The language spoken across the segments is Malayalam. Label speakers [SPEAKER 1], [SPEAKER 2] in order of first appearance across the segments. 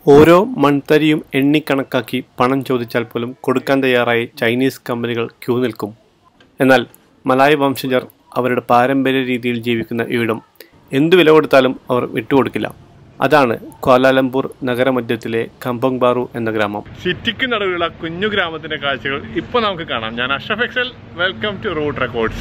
[SPEAKER 1] ഓരോ മൺതരിയും എണ്ണിക്കണക്കാക്കി പണം ചോദിച്ചാൽ പോലും കൊടുക്കാൻ തയ്യാറായി ചൈനീസ് കമ്പനികൾ ക്യൂ നിൽക്കും എന്നാൽ മലായ് വംശജർ അവരുടെ പാരമ്പര്യ രീതിയിൽ ജീവിക്കുന്ന ഇവിടം എന്തു വില കൊടുത്താലും അവർ വിട്ടുകൊടുക്കില്ല അതാണ് ക്വാലാലംപൂർ നഗരമധ്യത്തിലെ കമ്പങ് ബാറു എന്ന ഗ്രാമം
[SPEAKER 2] സിറ്റിക്ക് നടുവിലുള്ള കുഞ്ഞു ഗ്രാമത്തിന്റെ കാഴ്ചകൾ ഇപ്പൊ നമുക്ക് കാണാം ഞാൻ Ashraf Excel welcome to route records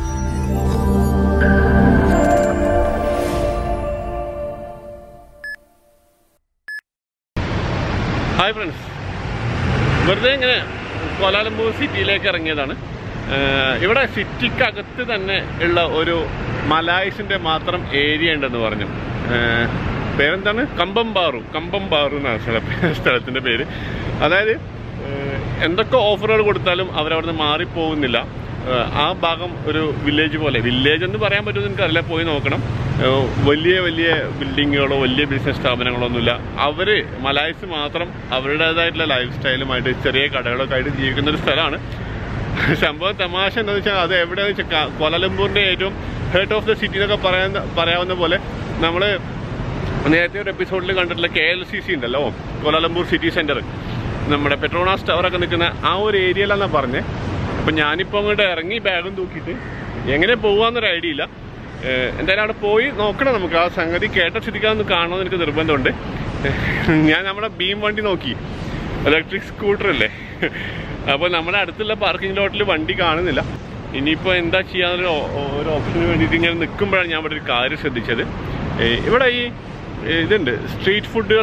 [SPEAKER 2] hi friends വെറുതെ ഇങ്ങനെ കോലാലംപൂർ സിറ്റിയിലേക്ക് ഇറങ്ങിയതാണ് ഏഹ് ഇവിടെ സിറ്റിക്കകത്ത് തന്നെ ഉള്ള ഒരു മലായ്സിന്റെ മാത്രം ഏരിയ ഉണ്ടെന്ന് പറഞ്ഞു ഏഹ് പേരെന്താണ് കമ്പംബാറു കമ്പംബാറു എന്നാണ് സ്ഥല സ്ഥലത്തിന്റെ പേര് അതായത് ഏഹ് എന്തൊക്കെ ഓഫറുകൾ കൊടുത്താലും അവരവിടുന്ന് മാറിപ്പോകുന്നില്ല ഏഹ് ആ ഭാഗം ഒരു വില്ലേജ് പോലെ വില്ലേജ് എന്ന് പറയാൻ പറ്റുമെന്ന് എനിക്കറിയില്ല പോയി നോക്കണം ഏഹ് വലിയ വലിയ ബിൽഡിങ്ങുകളോ വലിയ ബിസിനസ് സ്ഥാപനങ്ങളോ ഒന്നുമില്ല അവര് മലായ്സ് മാത്രം അവരുടേതായിട്ടുള്ള ലൈഫ് സ്റ്റൈലുമായിട്ട് ചെറിയ കടകളൊക്കെ ആയിട്ട് ജീവിക്കുന്ന ഒരു സ്ഥലമാണ് സംഭവം തമാശ എന്താണെന്ന് വെച്ചാൽ അത് എവിടെയാണെന്ന് വെച്ചാൽ കോലാലംപൂരിന്റെ ഏറ്റവും ഹേർട്ട് ഓഫ് ദ സിറ്റി എന്നൊക്കെ പറയാൻ പറയാവുന്ന പോലെ നമ്മൾ നേരത്തെ ഒരു എപ്പിസോഡിൽ കണ്ടിട്ടുള്ള കെ എൽ സി സി ഉണ്ടല്ലോ കോലാലംപൂർ സിറ്റി സെന്റർ നമ്മുടെ പെട്രോണാസ് ടവറൊക്കെ നിൽക്കുന്ന ആ ഒരു ഏരിയയിലാണെന്നാ പറഞ്ഞത് അപ്പം ഞാനിപ്പോൾ അങ്ങോട്ട് ഇറങ്ങി ബാഗും തൂക്കിയിട്ട് എങ്ങനെ പോകാമെന്നൊരു ഐഡിയ ഇല്ല ഏഹ് എന്തായാലും അവിടെ പോയി നോക്കണം നമുക്ക് ആ സംഗതി കേട്ട സ്ഥിതിക്കാന്ന് കാണണമെന്ന് എനിക്ക് നിർബന്ധമുണ്ട് ഞാൻ നമ്മുടെ ബീം വണ്ടി നോക്കി ഇലക്ട്രിക് സ്കൂട്ടർ അല്ലേ അപ്പോൾ നമ്മുടെ അടുത്തുള്ള പാർക്കിംഗ് ലോട്ടിൽ വണ്ടി കാണുന്നില്ല ഇനിയിപ്പോൾ എന്താ ചെയ്യാന്നൊരു ഓ- ഒരു ഓപ്ഷന് വേണ്ടിയിട്ട് ഇങ്ങനെ നിൽക്കുമ്പോഴാണ് ഞാൻ ഇവിടെ ഒരു കാര്യം ശ്രദ്ധിച്ചത് ഏഹ് ഇവിടെ ഈ ഏഹ് ഇതുണ്ട് സ്ട്രീറ്റ് ഫുഡുകൾ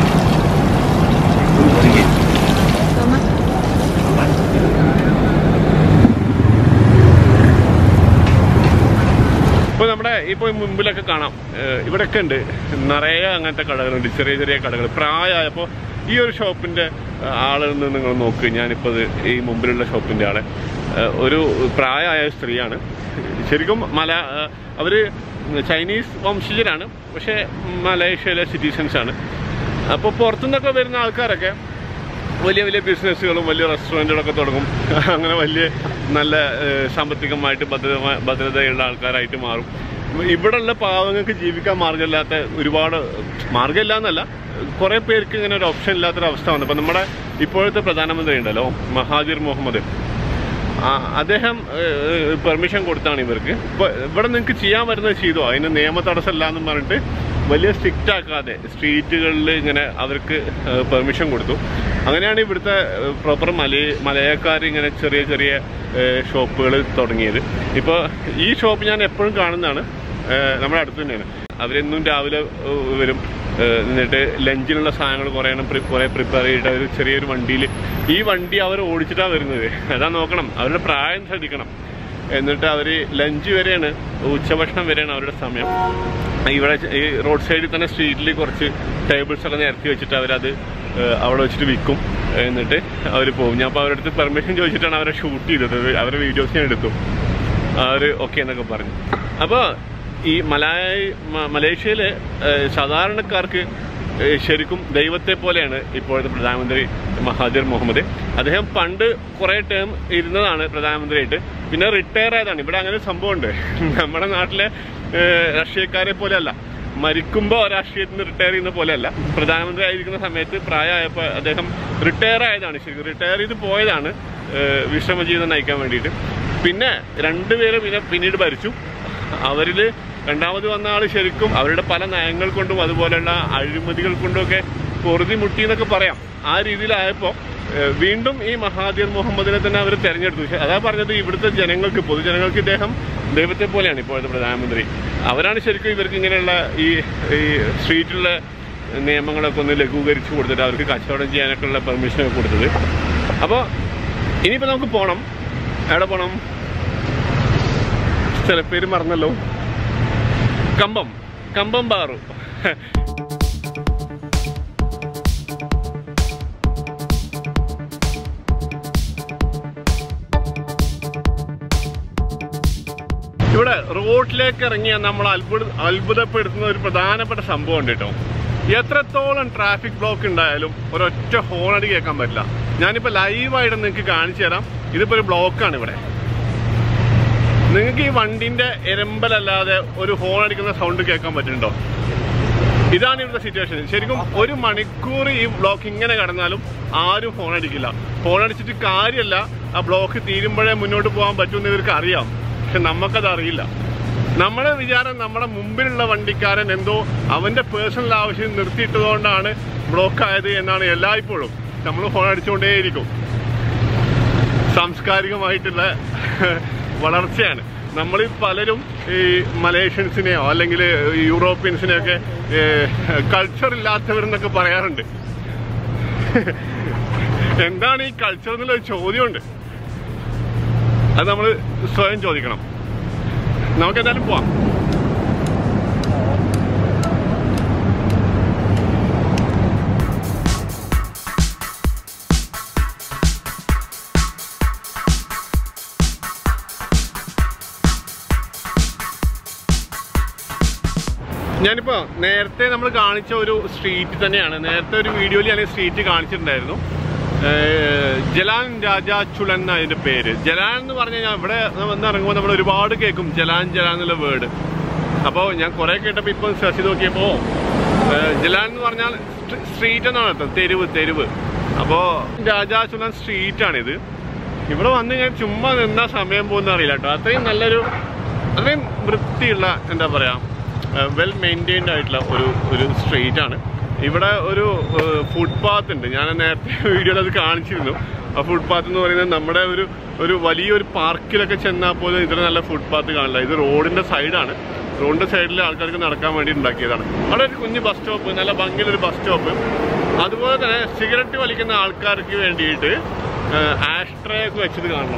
[SPEAKER 2] ഇപ്പോൾ നമ്മുടെ ഇപ്പോൾ മുമ്പിലൊക്കെ കാണാം ഏഹ് ഇവിടെയൊക്കെ ഉണ്ട് നിറയെ അങ്ങനത്തെ കടകളുണ്ട് ചെറിയ ചെറിയ കടകൾ പ്രായമായപ്പോൾ ഈ ഒരു ഷോപ്പിന്റെ ഏഹ് ആളിൽ നിന്ന് നിങ്ങൾ നോക്ക് ഞാനിപ്പോൾ ഇത് ഈ മുമ്പിലുള്ള ഷോപ്പിന്റെ ആളെ ഏഹ് ഒരു പ്രായമായ സ്ത്രീയാണ് ശരിക്കും മല ഏഹ് അവര് ചൈനീസ് വംശജരാണ് പക്ഷേ മലേഷ്യയിലെ സിറ്റിസൺസ് ആണ് അപ്പോൾ പുറത്തുനിന്നൊക്കെ വരുന്ന ആൾക്കാരൊക്കെ വലിയ വലിയ ബിസിനസ്സുകളും വലിയ റെസ്റ്റോറൻറ്റുകളൊക്കെ തുടങ്ങും അങ്ങനെ വലിയ നല്ല ഏഹ്, സാമ്പത്തികമായിട്ട് ഭദ്രത ഭദ്രതയുള്ള ആൾക്കാരായിട്ട് മാറും ഇവിടെയുള്ള പാവങ്ങൾക്ക് ജീവിക്കാൻ മാർഗമില്ലാത്ത ഒരുപാട് മാർഗമില്ല എന്നല്ല കുറേ പേർക്ക് ഇങ്ങനെ ഒരു ഓപ്ഷൻ ഇല്ലാത്തൊരു അവസ്ഥ വന്നു അപ്പം നമ്മുടെ ഇപ്പോഴത്തെ പ്രധാനമന്ത്രി ഉണ്ടല്ലോ മഹാജിർ മുഹമ്മദ് ആ, അദ്ദേഹം പെർമിഷൻ കൊടുത്താണ് ഇവർക്ക് ഇപ്പൊ ഇവിടെ നിങ്ങൾക്ക് ചെയ്യാൻ വരുന്നത് ചെയ്തോ അതിന് നിയമ തടസ്സമില്ല എന്നും പറഞ്ഞിട്ട് വലിയ സ്ട്രിക്റ്റ് ആക്കാതെ സ്ട്രീറ്റുകളിൽ ഇങ്ങനെ അവർക്ക് പെർമിഷൻ കൊടുത്തു അങ്ങനെയാണ് ഇവിടുത്തെ പ്രോപ്പർ മലയ മലയക്കാർ ഇങ്ങനെ ചെറിയ ചെറിയ ഷോപ്പുകൾ തുടങ്ങിയത് ഇപ്പോൾ ഈ ഷോപ്പ് ഞാൻ എപ്പോഴും കാണുന്നതാണ് ഏഹ് നമ്മുടെ അടുത്ത് തന്നെയാണ് അവരെന്നും രാവിലെ ഏഹ് വരും ഏഹ് എന്നിട്ട് ലഞ്ചിനുള്ള സാധനങ്ങൾ കുറേ എണ്ണം പ്രി- കുറേ പ്രിപ്പയർ ചെയ്തിട്ട് അവർ ചെറിയൊരു വണ്ടിയിൽ ഈ വണ്ടി അവർ ഓടിച്ചിട്ടാണ് വരുന്നത് അതാ നോക്കണം അവരുടെ പ്രായം ശ്രദ്ധിക്കണം എന്നിട്ട് അവർ ലഞ്ച് വരെയാണ് ഉച്ചഭക്ഷണം വരെയാണ് അവരുടെ സമയം ഇവിടെ ഈ റോഡ് സൈഡിൽ തന്നെ സ്ട്രീറ്റിൽ കുറച്ച് ടേബിൾസ് ഒക്കെ നിരത്തി വെച്ചിട്ട് അവരത് ഏഹ് അവിടെ വെച്ചിട്ട് വിൽക്കും എന്നിട്ട് അവർ പോകും ഞാൻ അപ്പോൾ അവരുടെ അടുത്ത് പെർമിഷൻ ചോദിച്ചിട്ടാണ് അവരെ ഷൂട്ട് ചെയ്തത് അവരുടെ വീഡിയോസ് ഞാൻ എടുത്തു അവർ ഓക്കെ എന്നൊക്കെ പറഞ്ഞു അപ്പോൾ ഈ മലായ് മ- മലേഷ്യയിലെ ഏഹ്, സാധാരണക്കാർക്ക് ഏഹ്, ശരിക്കും ദൈവത്തെ പോലെയാണ് ഇപ്പോഴത്തെ പ്രധാനമന്ത്രി മഹാദിർ മുഹമ്മദ് അദ്ദേഹം പണ്ട് കുറേ ടേം ഇരുന്നതാണ് പ്രധാനമന്ത്രിയായിട്ട് പിന്നെ റിട്ടയർ ആയതാണ് ഇവിടെ അങ്ങനെ ഒരു സംഭവമുണ്ട് നമ്മുടെ നാട്ടിലെ ഏഹ്, രാഷ്ട്രീയക്കാരെ പോലെയല്ല മരിക്കുമ്പോൾ രാഷ്ട്രീയത്തിൽ നിന്ന് റിട്ടയർ ചെയ്യുന്ന പോലെയല്ല പ്രധാനമന്ത്രി ആയിരിക്കുന്ന സമയത്ത് പ്രായമായപ്പോൾ അദ്ദേഹം റിട്ടയർ ആയതാണ് ശരിക്കും റിട്ടയർ ചെയ്ത് പോയതാണ് ഏഹ്, വിശ്രമ ജീവിതം നയിക്കാൻ വേണ്ടിയിട്ട് പിന്നെ രണ്ടുപേരും പിന്നെ പിന്നീട് ഭരിച്ചു അവരിൽ രണ്ടാമത് വന്ന ആൾ ശരിക്കും അവരുടെ പല നയങ്ങൾ കൊണ്ടും അതുപോലെയുള്ള അഴിമതികൾ കൊണ്ടുമൊക്കെ പൊറുതി മുട്ടി എന്നൊക്കെ പറയാം ആ രീതിയിലായപ്പോൾ ഏഹ്, വീണ്ടും ഈ മഹാദിർ മുഹമ്മദിനെ തന്നെ അവർ തെരഞ്ഞെടുത്തു പക്ഷേ അതാ പറഞ്ഞത് ഇവിടുത്തെ ജനങ്ങൾക്ക് പൊതുജനങ്ങൾക്ക് ഇദ്ദേഹം ദൈവത്തെ പോലെയാണ് ഇപ്പോഴത്തെ പ്രധാനമന്ത്രി അവരാണ് ശരിക്കും ഇവർക്ക് ഇങ്ങനെയുള്ള ഈ ഈ സ്ട്രീറ്റിലുള്ള നിയമങ്ങളൊക്കെ ഒന്ന് ലഘൂകരിച്ച് കൊടുത്തിട്ട് അവർക്ക് കച്ചവടം ചെയ്യാനൊക്കെ ഉള്ള പെർമിഷനൊക്കെ കൊടുത്തത് അപ്പോൾ ഇനിയിപ്പോൾ നമുക്ക് പോകണം എവിടെ പോകണം സ്ഥലപ്പേര് മറന്നല്ലോ കമ്പം കമ്പം ബാറു ഇവിടെ റോഡിലേക്ക് ഇറങ്ങിയ നമ്മൾ അത്ഭുത അത്ഭുതപ്പെടുത്തുന്ന ഒരു പ്രധാനപ്പെട്ട സംഭവം ഉണ്ട് കേട്ടോ എത്രത്തോളം ട്രാഫിക് ബ്ലോക്ക് ഉണ്ടായാലും ഒരൊറ്റ ഹോൺ അടി കേൾക്കാൻ പറ്റില്ല ഞാനിപ്പോൾ ലൈവായിട്ട് നിങ്ങൾക്ക് കാണിച്ചു തരാം ഇതിപ്പോൾ ഒരു ബ്ലോക്കാണ് ഇവിടെ നിങ്ങൾക്ക് ഈ വണ്ടിന്റെ എരമ്പലല്ലാതെ ഒരു ഹോൺ അടിക്കുന്ന സൗണ്ട് കേൾക്കാൻ പറ്റുന്നുണ്ടോ ഇതാണ് ഇവിടുത്തെ സിറ്റുവേഷൻ ശരിക്കും ഒരു മണിക്കൂർ ഈ ബ്ലോക്ക് ഇങ്ങനെ കടന്നാലും ആരും ഫോൺ അടിക്കില്ല ഫോൺ അടിച്ചിട്ട് കാര്യമല്ല ആ ബ്ലോക്ക് തീരുമ്പോഴേ മുന്നോട്ട് പോകാൻ പറ്റുമെന്ന് ഇവർക്ക് അറിയാം പക്ഷെ നമുക്കത് അറിയില്ല നമ്മുടെ വിചാരം നമ്മുടെ മുമ്പിലുള്ള വണ്ടിക്കാരൻ എന്തോ അവന്റെ പേഴ്സണൽ ആവശ്യം നിർത്തിയിട്ടതുകൊണ്ടാണ് ബ്ലോക്ക് ആയത് എന്നാണ് എല്ലായ്പ്പോഴും നമ്മൾ ഫോൺ അടിച്ചുകൊണ്ടേയിരിക്കും സാംസ്കാരികമായിട്ടുള്ള വളർച്ചയാണ് നമ്മൾ പലരും ഈ മലേഷ്യൻസിനെയോ അല്ലെങ്കിൽ യൂറോപ്യൻസിനെയൊക്കെ കൾച്ചർ ഇല്ലാത്തവരെന്നൊക്കെ പറയാറുണ്ട് എന്താണ് ഈ കൾച്ചർ എന്നുള്ള ഒരു ചോദ്യമുണ്ട് അത് നമ്മൾ സ്വയം ചോദിക്കണം നമുക്ക് എന്തായാലും പോവാം ഞാനിപ്പോ നേരത്തെ നമ്മൾ കാണിച്ച ഒരു സ്ട്രീറ്റ് തന്നെയാണ് നേരത്തെ ഒരു വീഡിയോയിൽ ഞാൻ ഈ സ്ട്രീറ്റ് കാണിച്ചിട്ടുണ്ടായിരുന്നു ഏഹ് ജലാൻ രാജാ ചുളൻ എന്ന അതിന്റെ പേര് ജലാൻ എന്ന് പറഞ്ഞു കഴിഞ്ഞാൽ ഇവിടെ വന്ന് ഇറങ്ങുമ്പോൾ നമ്മൾ ഒരുപാട് കേൾക്കും ജലാൻ ജലാൻ എന്നുള്ള വേർഡ് അപ്പോൾ ഞാൻ കുറെ കേട്ടപ്പോൾ ഇപ്പം സെർച്ച് ചെയ്ത് നോക്കിയപ്പോൾ ഏഹ് ജലാൻ എന്ന് പറഞ്ഞാൽ സ്ട്രീറ്റ് എന്നാണ് അർത്ഥം തെരുവ് തെരുവ് അപ്പോൾ രാജാ ചുളൻ സ്ട്രീറ്റ് ആണിത് ഇവിടെ വന്ന് ഞാൻ ചുമ്മാ നിന്നാ സമയം പോകുന്ന അറിയില്ല കേട്ടോ അത്രയും നല്ലൊരു അത്രയും വൃത്തിയുള്ള എന്താ പറയാ വെൽ മെയിൻറ്റൈൻഡ് ആയിട്ടുള്ള ഒരു ഒരു സ്ട്രീറ്റ് ആണ് ഇവിടെ ഒരു ഫുട്പാത്ത് ഉണ്ട് ഞാൻ നേരത്തെ വീഡിയോയിൽ അത് കാണിച്ചിരുന്നു ആ ഫുട്പാത്ത് എന്ന് പറയുന്നത് നമ്മുടെ ഒരു ഒരു വലിയൊരു പാർക്കിലൊക്കെ ചെന്നാൽ പോലും ഇത്ര നല്ല ഫുട്പാത്ത് കാണില്ല ഇത് റോഡിന്റെ സൈഡാണ് റോഡിന്റെ സൈഡിൽ ആൾക്കാർക്ക് നടക്കാൻ വേണ്ടി ഉണ്ടാക്കിയതാണ് അവിടെ ഒരു കുഞ്ഞ് ബസ് സ്റ്റോപ്പ് നല്ല ഭംഗിയുള്ളൊരു ബസ് സ്റ്റോപ്പ് അതുപോലെ തന്നെ സിഗരറ്റ് വലിക്കുന്ന ആൾക്കാർക്ക് വേണ്ടിയിട്ട് ആഷ്ട്രേ ഒക്കെ വെച്ചത് കാണണം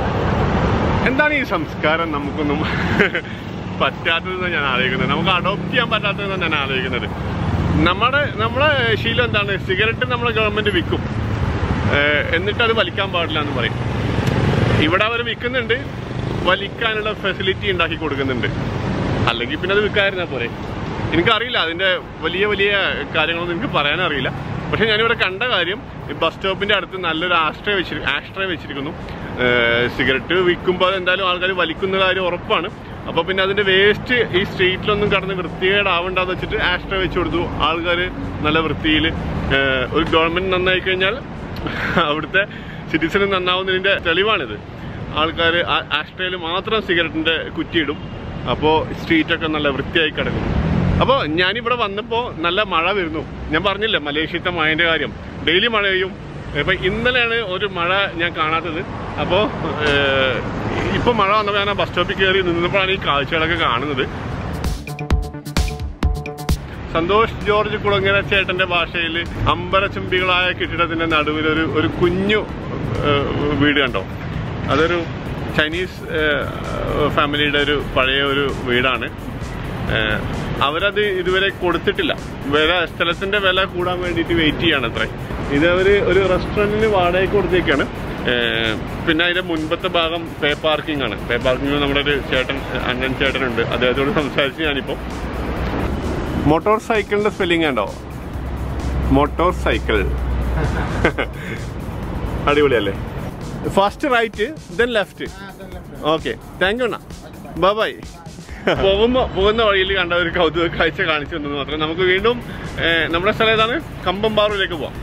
[SPEAKER 2] എന്താണ് ഈ സംസ്കാരം നമുക്കൊന്നും പറ്റാത്തതെന്ന് ഞാൻ ആലോചിക്കുന്നത് നമുക്ക് അഡോപ്റ്റ് ചെയ്യാൻ പറ്റാത്തതെന്നാണ് ഞാൻ ആലോചിക്കുന്നത് നമ്മുടെ നമ്മളെ ശീലം എന്താണ് സിഗരറ്റ് നമ്മളെ ഗവൺമെന്റ് വിൽക്കും ഏഹ് എന്നിട്ട് അത് വലിക്കാൻ പാടില്ല എന്ന് പറയും ഇവിടെ അവർ വിൽക്കുന്നുണ്ട് വലിക്കാനുള്ള ഫെസിലിറ്റി ഉണ്ടാക്കി കൊടുക്കുന്നുണ്ട് അല്ലെങ്കിൽ പിന്നെ അത് വിൽക്കാതിരുന്നാൽ പോരെ എനിക്കറിയില്ല അതിന്റെ വലിയ വലിയ കാര്യങ്ങളൊന്നും എനിക്ക് പറയാനറിയില്ല പക്ഷെ ഞാനിവിടെ കണ്ട കാര്യം ഈ ബസ് സ്റ്റോപ്പിന്റെ അടുത്ത് നല്ലൊരു ആഷ്ട്രേ വെച്ചിരി ആഷ്ട്രേ വെച്ചിരിക്കുന്നു ഏഹ് സിഗരറ്റ് വിൽക്കുമ്പോൾ എന്തായാലും ആൾക്കാർ വലിക്കുന്ന കാര്യം ഉറപ്പാണ് അപ്പൊ പിന്നെ അതിന്റെ വേസ്റ്റ് ഈ സ്ട്രീറ്റിലൊന്നും കടന്ന് വൃത്തികേടാവണ്ടെന്ന് വെച്ചിട്ട് ആഷ്ട്രേ വെച്ച് കൊടുത്തു ആൾക്കാർ നല്ല വൃത്തിയിൽ ഒരു ഗവൺമെന്റ് നന്നായി കഴിഞ്ഞാൽ അവിടുത്തെ സിറ്റിസൺ നന്നാവുന്നതിന്റെ തെളിവാണിത് ആൾക്കാർ ആഷ്ട്രയിൽ മാത്രം സിഗരറ്റിന്റെ കുറ്റിയിടും അപ്പോൾ സ്ട്രീറ്റൊക്കെ നല്ല വൃത്തിയായി കിടക്കും അപ്പോൾ ഞാനിവിടെ വന്നപ്പോൾ നല്ല മഴ വരുന്നു ഞാൻ പറഞ്ഞില്ലേ മലേഷ്യത്തെ മഴേൻ്റെ കാര്യം ഡെയിലി മഴ പെയ്യും ഇപ്പം ഇന്നലെയാണ് ഒരു മഴ ഞാൻ കാണാത്തത് അപ്പോൾ ഇപ്പോൾ മഴ വന്നപ്പോൾ ഞാൻ ആ ബസ് സ്റ്റോപ്പിൽ കയറി നിന്നപ്പോഴാണ് ഈ കാഴ്ചകളൊക്കെ കാണുന്നത് സന്തോഷ് ജോർജ് കുളങ്ങര ചേട്ടന്റെ ഭാഷയിൽ അമ്പരചുംബികളായ കെട്ടിടത്തിന്റെ നടുവിൽ ഒരു ഒരു കുഞ്ഞു ഏഹ്, വീട് കണ്ടോ അതൊരു ചൈനീസ് ഏഹ്, ഫാമിലിയുടെ ഒരു പഴയ ഒരു വീടാണ് ഏഹ്, അവരത് ഇതുവരെ കൊടുത്തിട്ടില്ല വില സ്ഥലത്തിന്റെ വില കൂടാൻ വേണ്ടിയിട്ട് വെയിറ്റ് ചെയ്യാണ് അത്രേ ഇത് അവര് ഒരു റെസ്റ്റോറന്റിന് വാടകയ്ക്ക് കൊടുത്തേക്കാണ് ഏഹ്, പിന്നെ അതിന്റെ മുൻപത്തെ ഭാഗം പേ പാർക്കിംഗ് ആണ് പേ പാർക്കിംഗ് നമ്മുടെ ഒരു ചേട്ടൻ അണ്ണൻ ചേട്ടനുണ്ട് അദ്ദേഹത്തോട് സംസാരിച്ച് ഞാനിപ്പോ മോട്ടോർ സൈക്കിളിന്റെ സ്പെല്ലിംഗ് ഉണ്ടോ മോട്ടോർ സൈക്കിൾ അടിപൊളിയല്ലേ first right then left okay thank you അണ്ണ ബൈ ബൈ പോകുമ്പോ പോകുന്ന വഴിയിൽ കണ്ട ഒരു കൗതുക കാഴ്ച കാണിച്ചു തന്നത് മാത്രം നമുക്ക് വീണ്ടും ഏഹ്, നമ്മുടെ സ്ഥലം ഏതാണ് കമ്പംപാറൂരിലേക്ക് പോവാം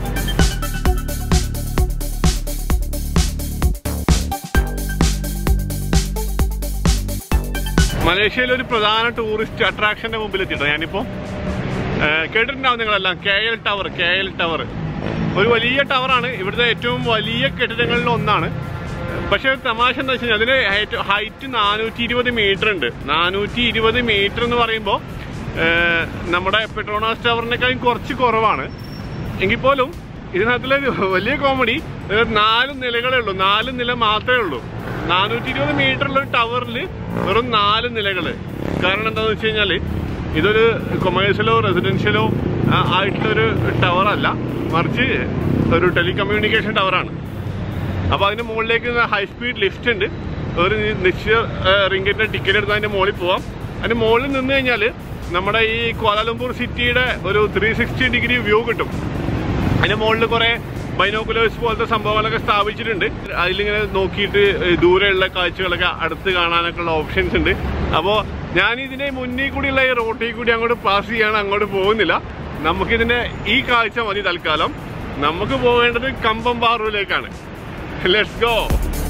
[SPEAKER 2] മലേഷ്യയിലെ ഒരു പ്രധാന ടൂറിസ്റ്റ് അട്രാക്ഷന്റെ മുമ്പിൽ എത്തിയിട്ടോ ഞാനിപ്പോ ഏഹ് കേട്ടിട്ടുണ്ടാവും നിങ്ങളെല്ലാം K L tower K L tower ഒരു വലിയ ടവറാണ് ഇവിടുത്തെ ഏറ്റവും വലിയ കെട്ടിടങ്ങളിൽ ഒന്നാണ് പക്ഷെ ഒരു തമാശ എന്താ വെച്ച് കഴിഞ്ഞാൽ അതിന് ഹൈറ്റ് നാനൂറ്റി ഇരുപത് മീറ്റർ ഉണ്ട് നാനൂറ്റി ഇരുപത് മീറ്റർ എന്ന് പറയുമ്പോൾ നമ്മുടെ പെട്രോണാസ് ടവറിനേക്കാളും കുറച്ച് കുറവാണ് എങ്കിൽ പോലും ഇതിനകത്തുള്ള ഒരു വലിയ കോമഡി നാല് നിലകളേ ഉള്ളൂ നാല് നില മാത്രമേ ഉള്ളൂ നാനൂറ്റി ഇരുപത് മീറ്ററുള്ള ഒരു ടവറിൽ വെറും നാല് നിലകള് കാരണം എന്താണെന്ന് വെച്ച് കഴിഞ്ഞാൽ ഇതൊരു കൊമേഴ്സ്യലോ റെസിഡൻഷ്യലോ ആയിട്ടുള്ള ഒരു ടവർ അല്ല മറിച്ച് ഒരു ടെലികമ്മ്യൂണിക്കേഷൻ ടവറാണ് അപ്പൊ അതിന്റെ മുകളിലേക്ക് ഹൈ സ്പീഡ് ലിഫ്റ്റ് ഉണ്ട് ഒരു നി- നിശ്ചിത റിങ്കറ്റിന്റെ ടിക്കറ്റ് എടുത്ത് അതിന്റെ മുകളിൽ പോവാം അതിന്റെ മുകളിൽ നിന്ന് കഴിഞ്ഞാൽ നമ്മുടെ ഈ കോലാലംപൂർ സിറ്റിയുടെ ഒരു ത്രീ സിക്സ്റ്റി ഡിഗ്രി വ്യൂ കിട്ടും അതിന്റെ മുകളിൽ കുറെ ബൈനോക്കുലേഴ്സ് പോലത്തെ സംഭവങ്ങളൊക്കെ സ്ഥാപിച്ചിട്ടുണ്ട് അതിലിങ്ങനെ നോക്കിയിട്ട് ദൂരെയുള്ള കാഴ്ചകളൊക്കെ അടുത്ത് കാണാനൊക്കെ ഉള്ള ഓപ്ഷൻസ് ഉണ്ട് അപ്പോൾ ഞാൻ ഇതിന്റെ മുന്നിൽ കൂടിയുള്ള ഈ റോട്ടിൽ കൂടി അങ്ങോട്ട് പാസ് ചെയ്യാണ് അങ്ങോട്ട് പോകുന്നില്ല നമുക്കിതിന്റെ ഈ കാഴ്ച മതി തൽക്കാലം നമുക്ക് പോകേണ്ടത് കമ്പം പാറൂരിലേക്കാണ് ലെറ്റ്സ് ഗോ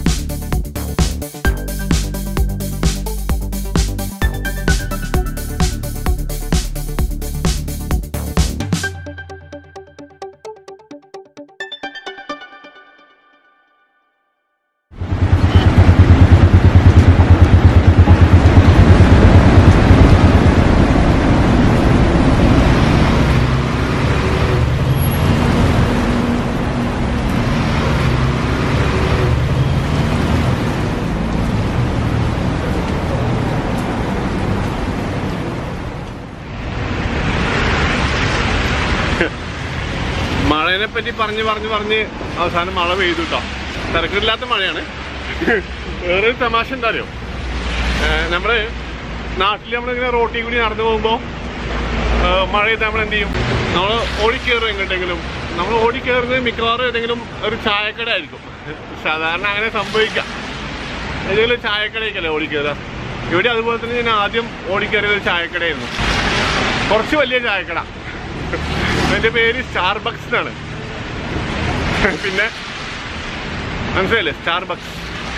[SPEAKER 2] മഴനെ പറ്റി പറഞ്ഞ് പറഞ്ഞ് പറഞ്ഞ് അവസാനം മഴ പെയ്തു കേട്ടോ തിരക്കില്ലാത്ത മഴയാണ് വേറൊരു തമാശ എന്താ അറിയോ ഏഹ് നമ്മള് നാട്ടിൽ നമ്മളിങ്ങനെ റോട്ടിൽ കൂടി നടന്നു പോകുമ്പോൾ മഴ ചെയ്താൽ നമ്മൾ എന്ത് ചെയ്യും നമ്മൾ ഓടിക്കയറും എങ്ങോട്ടെങ്കിലും നമ്മൾ ഓടിക്കയറുന്നത് മിക്കവാറും ഏതെങ്കിലും ഒരു ചായക്കട ആയിരിക്കും സാധാരണ അങ്ങനെ സംഭവിക്കാം ഏതെങ്കിലും ഒരു ചായക്കടയൊക്കെയല്ലേ ഓടിക്കയറുക ഇവിടെ അതുപോലെ തന്നെ ഞാൻ ആദ്യം ഓടിക്കയറിയത് ഒരു ചായക്കടയായിരുന്നു കുറച്ച് വലിയ ചായക്കട എന്റെ പേര് സ്റ്റാർബക്സ് എന്നാണ് പിന്നെ മനസ്സിലായില്ലേ സ്റ്റാർബക്സ്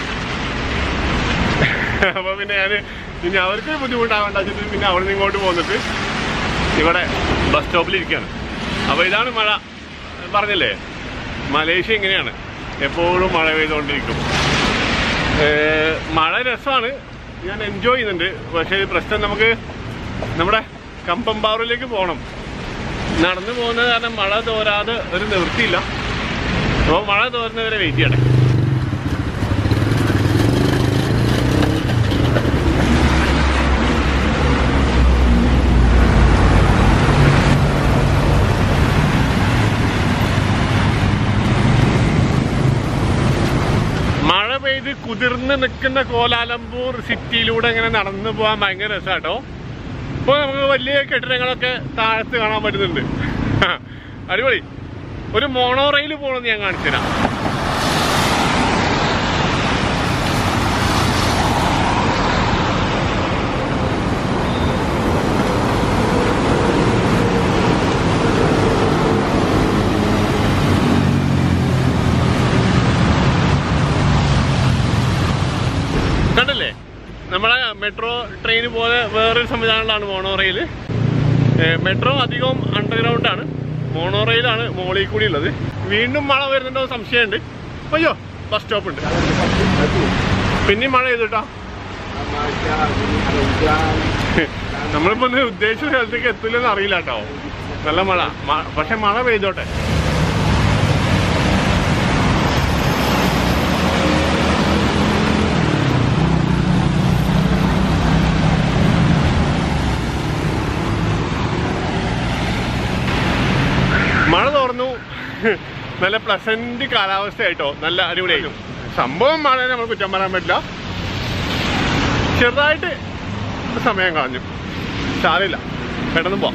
[SPEAKER 2] അപ്പൊ പിന്നെ ഞാൻ ഇനി അവർക്ക് ബുദ്ധിമുട്ടാവേണ്ട വെച്ചിട്ട് പിന്നെ അവിടെ നിന്ന് ഇങ്ങോട്ട് പോന്നിട്ട് ഇവിടെ ബസ് സ്റ്റോപ്പിൽ ഇരിക്കുകയാണ് അപ്പൊ ഇതാണ് മഴ പറഞ്ഞില്ലേ മലേഷ്യ ഇങ്ങനെയാണ് എപ്പോഴും മഴ പെയ്തുകൊണ്ടിരിക്കും ഏർ മഴ രസമാണ് ഞാൻ എൻജോയ് ചെയ്യുന്നുണ്ട് പക്ഷേ ഈ പ്രശ്നം നമുക്ക് നമ്മുടെ കമ്പമ്പാറൂരിലേക്ക് പോകണം നടന്നു പോകുന്നത് കാരണം മഴ തോരാതെ ഒരു നിവൃത്തിയില്ല അപ്പോൾ മഴ തോരുന്നവരെ വെയിറ്റ് ചെയ്യണേ മഴ പെയ്ത് കുതിർന്ന് നിൽക്കുന്ന കോലാലംപൂർ സിറ്റിയിലൂടെ ഇങ്ങനെ നടന്നു പോകാൻ ഭയങ്കര രസമാട്ടോ ഇപ്പൊ നമുക്ക് വലിയ കെട്ടിടങ്ങളൊക്കെ താഴത്ത് കാണാൻ പറ്റുന്നുണ്ട് അടിപൊളി ഒരു മോണോ റെയിൽ പോകണമെന്ന് ഞാൻ കാണിച്ചു തരാം കണ്ടല്ലേ നമ്മളെ മെട്രോ ട്രെയിൻ പോലെ വേറൊരു സംവിധാനങ്ങളാണ് മോണോ റെയിൽ മെട്രോ അധികവും അണ്ടർഗ്രൗണ്ട് ആണ് മോണോ റെയിലാണ് മോളിൽ കൂടി ഉള്ളത് വീണ്ടും മഴ വരുന്നുണ്ടോ സംശയമുണ്ട് അയ്യോ ബസ് സ്റ്റോപ്പ് ഉണ്ട് പിന്നെയും മഴ ചെയ്തുട്ടോ നമ്മളിപ്പോ ഒന്ന് ഉദ്ദേശിച്ച സ്ഥലത്തേക്ക് എത്തില്ലെന്ന് അറിയില്ല കേട്ടോ നല്ല മഴ മ- പക്ഷെ മഴ പെയ്തോട്ടെ മഴ തോർന്നു നല്ല പ്ലസന്റ് കാലാവസ്ഥയായിട്ടോ നല്ല അടിപൊളിയായിട്ടും സംഭവം മഴ നമ്മൾ കുറ്റം പറയാൻ പറ്റില്ല ചെറുതായിട്ട് സമയം കളഞ്ഞു സാരമില്ല പെട്ടെന്ന് പോവാം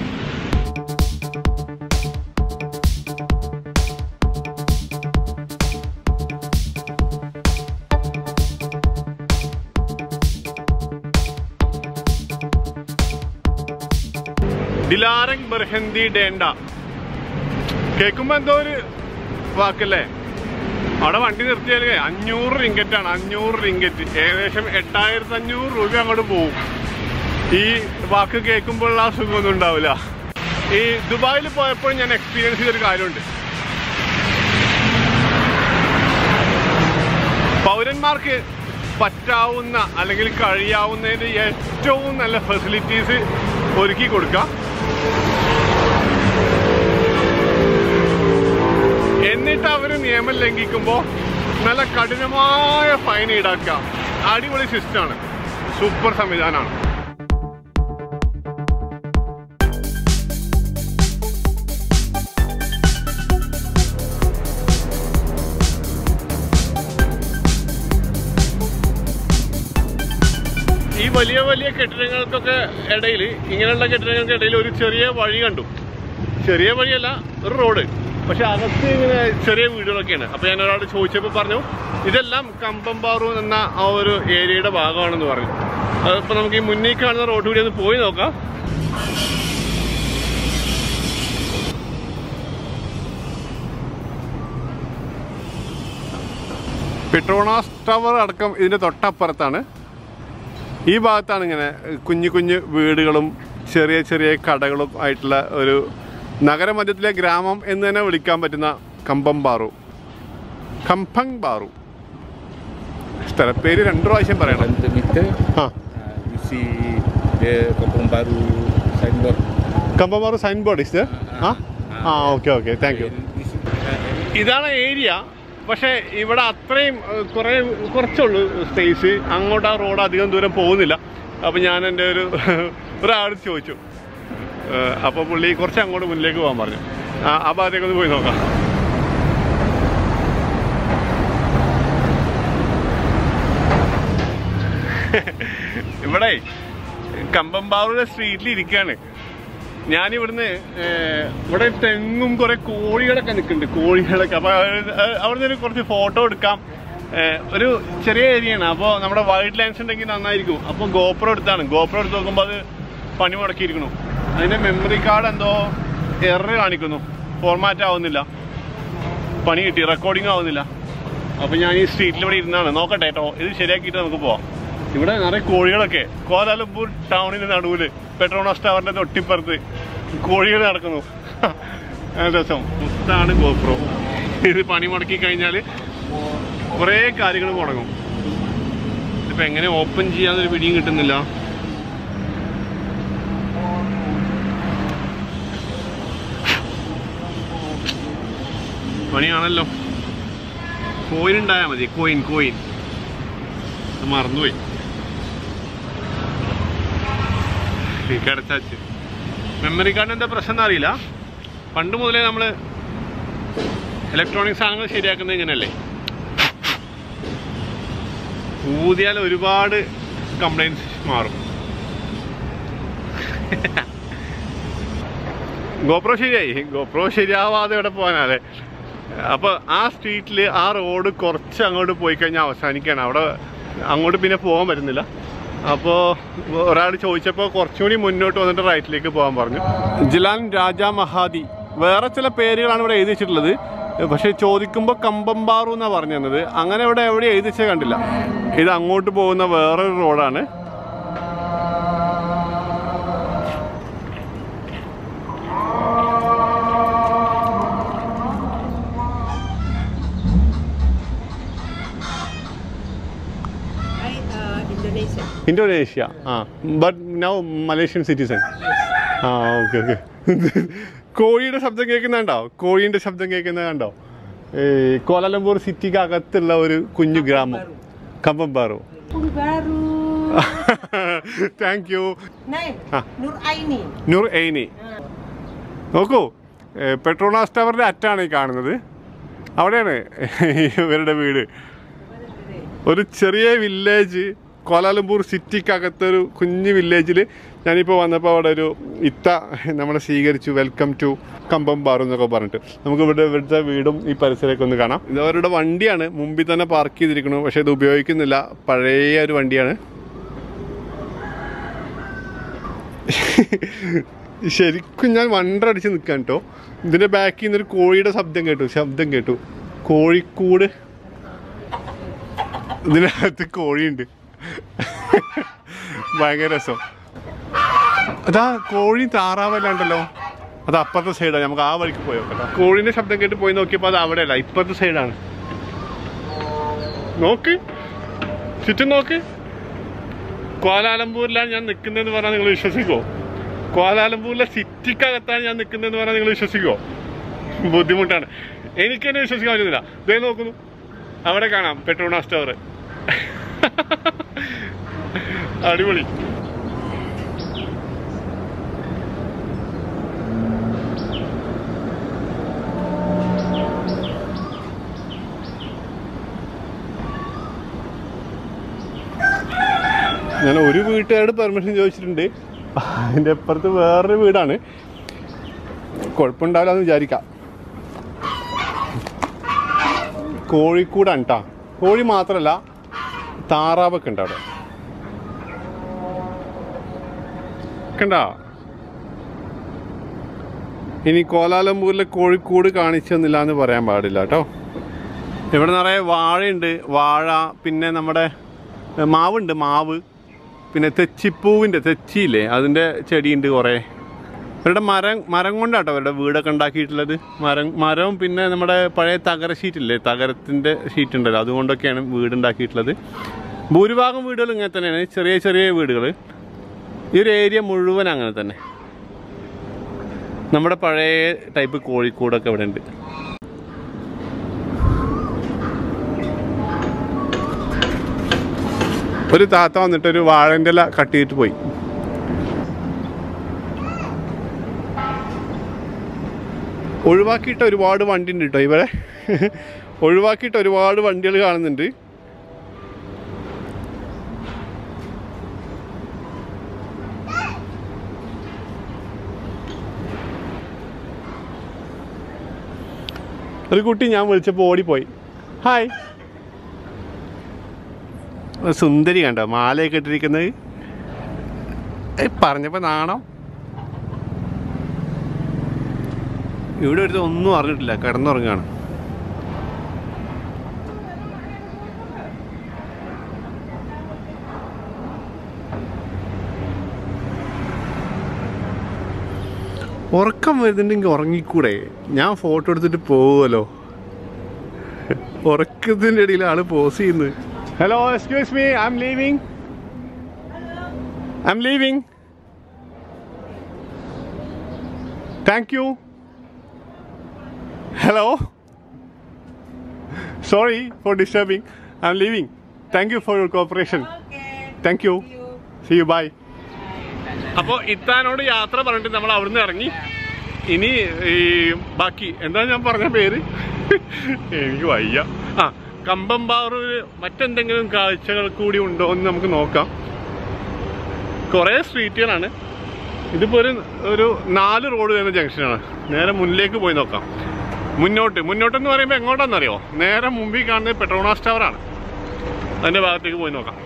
[SPEAKER 2] ഡിലാരങ് ബർഹന്തി ഡേണ്ട കേൾക്കുമ്പോ എന്തോ ഒരു വാക്കല്ലേ അവിടെ വണ്ടി നിർത്തിയാലേ അഞ്ഞൂറ് റിങ്കറ്റ് ആണ് അഞ്ഞൂറ് റിങ്കറ്റ് ഏകദേശം എട്ടായിരത്തി അഞ്ഞൂറ് രൂപ അങ്ങോട്ട് പോകും ഈ വാക്ക് കേൾക്കുമ്പോഴുള്ള ആ സുഖമൊന്നും ഉണ്ടാവില്ല ഈ ദുബായിൽ പോയപ്പോൾ ഞാൻ എക്സ്പീരിയൻസ് ചെയ്തൊരു കാര്യമുണ്ട് പൗരന്മാർക്ക് പറ്റാവുന്ന അല്ലെങ്കിൽ കഴിയാവുന്നതിന് ഏറ്റവും നല്ല ഫെസിലിറ്റീസ് ഒരുക്കി കൊടുക്കാം എന്നിട്ട് അവർ നിയമം ലംഘിക്കുമ്പോൾ നല്ല കഠിനമായ ഫൈൻ ഈടാക്കാം അടിപൊളി സിസ്റ്റമാണ് സൂപ്പർ സംവിധാനമാണ് ഈ വലിയ വലിയ കെട്ടിടങ്ങൾക്കൊക്കെ ഇടയിൽ ഇങ്ങനെയുള്ള കെട്ടിടങ്ങൾക്ക് ഇടയിൽ ഒരു ചെറിയ വഴി കണ്ടു ചെറിയ വഴിയല്ല ഒരു റോഡ് പക്ഷെ അകത്ത് ഇങ്ങനെ ചെറിയ വീടുകളൊക്കെയാണ് അപ്പൊ ഞാൻ ഒരാളോട് ചോദിച്ചപ്പോൾ പറഞ്ഞു ഇതെല്ലാം കമ്പമ്പാറു എന്ന ആ ഒരു ഏരിയയുടെ ഭാഗമാണെന്ന് പറഞ്ഞു അതിപ്പോൾ നമുക്ക് ഈ മുന്നിൽ കാണുന്ന റോഡ് കൂടി ഒന്ന് പോയി നോക്കാം പെട്രോണാസ് ടവർ അടക്കം ഇതിൻ്റെ തൊട്ടപ്പുറത്താണ് ഈ ഭാഗത്താണ് ഇങ്ങനെ കുഞ്ഞു കുഞ്ഞു വീടുകളും ചെറിയ ചെറിയ കടകളും ആയിട്ടുള്ള ഒരു നഗരമധ്യത്തിലെ ഗ്രാമം എന്ന് തന്നെ വിളിക്കാൻ പറ്റുന്ന കമ്പം ബാറു കമ്പങ് ബാറു സ്ഥലപ്പേര് രണ്ടു പ്രാവശ്യം പറയണം
[SPEAKER 3] Untuk meter,
[SPEAKER 2] ആ
[SPEAKER 3] uh, you see the kampung baru signboard.
[SPEAKER 2] Kampung baru signboard is ah ah okay okay thank you
[SPEAKER 3] And this, uh,
[SPEAKER 2] ഇതാണ് ഏരിയ പക്ഷേ ഇവിടെ അത്രയും ഏഹ്, കുറേ കുറച്ചുള്ളൂ സ്പേസ് അങ്ങോട്ട് ആ റോഡ് അധികം ദൂരം പോകുന്നില്ല അപ്പം ഞാൻ എൻ്റെ ഒരു ഒരാൾ ചോദിച്ചു അപ്പോൾ പുള്ളി കുറച്ച് അങ്ങോട്ട് മുന്നിലേക്ക് പോകാൻ പറഞ്ഞു ആ ആ ഭാഗത്തേക്ക് ഒന്ന് പോയി നോക്കാം ഇവിടെ കമ്പമ്പാവൂർ സ്ട്രീറ്റിൽ ഇരിക്കുകയാണ് ഞാനിവിടുന്ന് ഏഹ്, ഇവിടെ തെങ്ങും കുറെ കോഴികളൊക്കെ നിൽക്കുന്നുണ്ട് കോഴികളൊക്കെ അപ്പൊ അത് അവിടുന്ന് ഒരു കുറച്ച് ഫോട്ടോ എടുക്കാം ഏഹ്, ഒരു ചെറിയ ഏരിയയാണ് അപ്പോൾ നമ്മുടെ വൈൽഡ് ലൈൻസ് ഉണ്ടെങ്കിൽ നന്നായിരിക്കും അപ്പോൾ ഗോപ്രോ എടുത്താണ് ഗോപ്രോ എടുത്ത് നോക്കുമ്പോൾ അത് പണി മുടക്കിയിരിക്കണു അതിന്റെ മെമ്മറി കാർഡ് എന്തോ എറർ കാണിക്കുന്നു ഫോർമാറ്റ് ആവുന്നില്ല പണി കിട്ടി റെക്കോർഡിംഗ് ആവുന്നില്ല അപ്പൊ ഞാൻ ഈ സ്ട്രീറ്റിൽ ഇവിടെ ഇരുന്നാണ് നോക്കട്ടെ കേട്ടോ ഇത് ശരിയാക്കിയിട്ട് നമുക്ക് പോവാം ഇവിടെ നിറയെ കോഴികളൊക്കെ കോലാലംപൂർ ടൗണിന് നടുവില് പെട്രോണോസ് ടവറിന്റെ തൊട്ടിപ്പുറത്ത് കോഴികൾ നടക്കുന്നു ആ രസം മുത്താണ് ഗോപ്രോ ഇത് പണി മുടക്കി കഴിഞ്ഞാൽ കുറേ കാര്യങ്ങൾ മുടങ്ങും ഇതിപ്പോ എങ്ങനെ ഓപ്പൺ ചെയ്യാന്നൊരു പിടിയും കിട്ടുന്നില്ല പണിയാണല്ലോ കോയിൻ ഉണ്ടായാൽ മതി കോയിൻ കോയിൻ അത് മറന്നുപോയി കിടച്ചാച്ച് മെമ്മറി കാർഡിന് എന്താ പ്രശ്നം എന്നറിയില്ല പണ്ട് മുതലേ നമ്മൾ ഇലക്ട്രോണിക് സാധനങ്ങൾ ശരിയാക്കുന്നത് ഇങ്ങനെയല്ലേ ഊതിയാൽ ഒരുപാട് കംപ്ലൈൻറ്റ്സ് മാറും ഗോപ്രോ ശരിയായി ഗോപ്രോ ശരിയാവാതെ ഇവിടെ പോകാനല്ലേ അപ്പോൾ ആ സ്ട്രീറ്റിൽ ആ റോഡ് കുറച്ച് അങ്ങോട്ട് പോയി കഴിഞ്ഞാൽ അവസാനിക്കുകയാണ് അവിടെ അങ്ങോട്ട് പിന്നെ പോകാൻ പറ്റുന്നില്ല അപ്പോൾ ഒരാൾ ചോദിച്ചപ്പോൾ കുറച്ചുകൂടി മുന്നോട്ട് വന്നിട്ട് റൈറ്റിലേക്ക് പോകാൻ പറഞ്ഞു ജിലാൻ രാജാ മഹാദി വേറെ ചില പേരുകളാണ് ഇവിടെ എഴുതി വെച്ചിട്ടുള്ളത് പക്ഷേ ചോദിക്കുമ്പോൾ കമ്പമ്പാറു എന്നാണ് പറഞ്ഞു തന്നത് അങ്ങനെ ഇവിടെ എവിടെ എഴുതി വെച്ചാൽ കണ്ടില്ല ഇത് അങ്ങോട്ട് പോകുന്ന വേറൊരു റോഡാണ്
[SPEAKER 4] I uh, Indonesia.
[SPEAKER 2] Indonesia ah but now Malaysian citizen ah okay okay കോഴിയുടെ ശബ്ദം കേൾക്കുന്നുണ്ടോ കോഴീൻ്റെ ശബ്ദം കേൾക്കുന്നത് കണ്ടോ ഈ കോലാലംപൂർ സിറ്റിക്ക് അകത്തുള്ള ഒരു കുഞ്ഞു ഗ്രാമം kampung baru
[SPEAKER 4] Kampung Baru.
[SPEAKER 2] Thank you
[SPEAKER 4] Name
[SPEAKER 2] Ah.
[SPEAKER 4] Nur Aini.
[SPEAKER 2] Nur Aini നോക്കൂ ഏ, പെട്രോണാസ് ടവറിൻ്റെ അറ്റാണ് ഈ കാണുന്നത് അവിടെയാണ് ഇവരുടെ വീട് ഒരു ചെറിയ വില്ലേജ് കോലാലംപൂർ സിറ്റിക്കകത്തൊരു കുഞ്ഞു വില്ലേജിൽ ഞാനിപ്പോൾ വന്നപ്പോൾ അവിടെ ഒരു ഇത്ത നമ്മളെ സ്വീകരിച്ചു വെൽക്കം ടു കമ്പം ബാർ എന്നൊക്കെ പറഞ്ഞിട്ട് നമുക്ക് ഇവിടെ ഇവിടുത്തെ വീടും ഈ പരിസരമൊക്കെ ഒന്ന് കാണാം ഇത് അവരുടെ വണ്ടിയാണ് മുമ്പിൽ തന്നെ പാർക്ക് ചെയ്തിരിക്കുന്നു പക്ഷേ ഇത് ഉപയോഗിക്കുന്നില്ല പഴയ ഒരു വണ്ടിയാണ് ശരിക്കും ഞാൻ വണ്ടടിച്ച് നിൽക്കാൻ കേട്ടോ ഇതിന്റെ ബാക്കിൽ നിന്ന് ഒരു കോഴിയുടെ ശബ്ദം കേട്ടു ശബ്ദം കേട്ടു കോഴിക്കൂട് ഇതിനകത്ത് കോഴിയുണ്ട് ഭയങ്കര രസം അതാ കോഴി താറാവല്ലാണ്ടല്ലോ അത് അപ്പുറത്തെ സൈഡാണ് നമുക്ക് ആ വഴിക്ക് പോയോ കേട്ടോ കോഴീന്റെ ശബ്ദം കേട്ട് പോയി നോക്കിയപ്പോൾ അത് അവിടെയല്ല ഇപ്പുറത്തെ സൈഡാണ് നോക്ക് ചുറ്റും നോക്ക് കോലാലംപൂരിലാണ് ഞാൻ നിൽക്കുന്നതെന്ന് പറഞ്ഞാൽ നിങ്ങൾ വിശ്വസിക്കോ കോലാലംപൂരിലെ സിറ്റിക്കകത്താണ് ഞാൻ നിൽക്കുന്നതെന്ന് പറഞ്ഞാൽ നിങ്ങൾ വിശ്വസിക്കോ ബുദ്ധിമുട്ടാണ് എനിക്ക് തന്നെ വിശ്വസിക്കാൻ പറ്റുന്നില്ല ഇതേ നോക്കുന്നു അവിടെ കാണാം പെട്രോണാസ് ടവർ അടിപൊളി ഞാൻ ഒരു വീട്ടുകാരോട് പെർമിഷൻ ചോദിച്ചിട്ടുണ്ട് അതിൻ്റെ അപ്പുറത്ത് വേറൊരു വീടാണ് കുഴപ്പമുണ്ടാവില്ല എന്ന് വിചാരിക്കാം കോഴിക്കൂടാണ് കേട്ടോ കോഴി മാത്രമല്ല താറാവൊക്കെ ഉണ്ട് അവിടെ കണ്ടോ ഇനി കോലാലംപൂരിലെ കോഴിക്കോട് കാണിച്ചു തന്നില്ല എന്ന് പറയാൻ പാടില്ല കേട്ടോ ഇവിടെ നിറയെ വാഴയുണ്ട് വാഴ പിന്നെ നമ്മുടെ ഏ, മാവുണ്ട് മാവ് പിന്നെ തെച്ചിപ്പൂവിൻ്റെ തെച്ചിയില്ലേ അതിൻ്റെ ചെടിയുണ്ട് കുറേ ഇവരുടെ മരം മരം കൊണ്ടാട്ടോ അവരുടെ വീടൊക്കെ ഉണ്ടാക്കിയിട്ടുള്ളത് മരം മരവും പിന്നെ നമ്മുടെ പഴയ തകര ഷീറ്റില്ലേ തകരത്തിൻ്റെ ഷീറ്റ് ഉണ്ടല്ലോ അതുകൊണ്ടൊക്കെയാണ് വീട് ഉണ്ടാക്കിയിട്ടുള്ളത് ഭൂരിഭാഗം വീടുകൾ ഇങ്ങനെ തന്നെയാണ് ചെറിയ ചെറിയ വീടുകൾ ഈ ഒരു ഏരിയ മുഴുവൻ അങ്ങനെ തന്നെ നമ്മുടെ പഴയ ടൈപ്പ് കോഴിക്കോടൊക്കെ ഇവിടെ ഉണ്ട് ഒരു താത്ത വന്നിട്ട് ഒരു വാഴൻ്റെ ഇല കട്ട് ചെയ്തിട്ട് പോയി ഒഴിവാക്കിയിട്ട് ഒരുപാട് വണ്ടി ഉണ്ട് കേട്ടോ ഇവിടെ ഒഴിവാക്കിയിട്ട് ഒരുപാട് വണ്ടികൾ കാണുന്നുണ്ട് ഒരു കുട്ടി ഞാൻ വിളിച്ചപ്പോൾ ഓടിപ്പോയി ഹായ് ഒരു സുന്ദരി കണ്ടോ മാലയൊക്കെ ഇട്ടിരിക്കുന്നത് ഏയ് പറഞ്ഞപ്പോൾ നാണം ഇവിടെ ഒരു ഒന്നും അറിഞ്ഞിട്ടില്ല കിടന്നുറങ്ങാണ് ഉറക്കം വരുന്നുണ്ടെങ്കിൽ ഉറങ്ങിക്കൂടെ ഞാൻ ഫോട്ടോ എടുത്തിട്ട് പോവുമല്ലോ ഉറക്കത്തിൻ്റെ ഇടയിൽ ആള് പോസ് ചെയ്യുന്നത് hello excuse me I'm leaving I'm leaving thank you hello sorry for disturbing I'm leaving thank you for your cooperation thank you see you bye അപ്പോൾ ഇത്താനോട് യാത്ര പറഞ്ഞിട്ട് നമ്മൾ അവിടുന്ന് ഇറങ്ങി ഇനി ഈ ബാക്കി എന്താ ഞാൻ പറഞ്ഞ പേര് എനിക്ക് വയ്യ ആ കമ്പമ്പാറൂര് മറ്റെന്തെങ്കിലും കാഴ്ചകൾ കൂടി ഉണ്ടോ എന്ന് നമുക്ക് നോക്കാം കുറേ സ്ട്രീറ്റുകളാണ് ഇതിപ്പോൾ ഒരു ഒരു നാല് റോഡ് വരുന്ന ജംഗ്ഷനാണ് നേരെ മുന്നിലേക്ക് പോയി നോക്കാം മുന്നോട്ട് മുന്നോട്ടെന്ന് പറയുമ്പോൾ എങ്ങോട്ടാണെന്നറിയോ നേരെ മുമ്പിൽ കാണുന്നത് പെട്രോണാസ് ടവറാണ് അതിൻ്റെ ഭാഗത്തേക്ക് പോയി നോക്കാം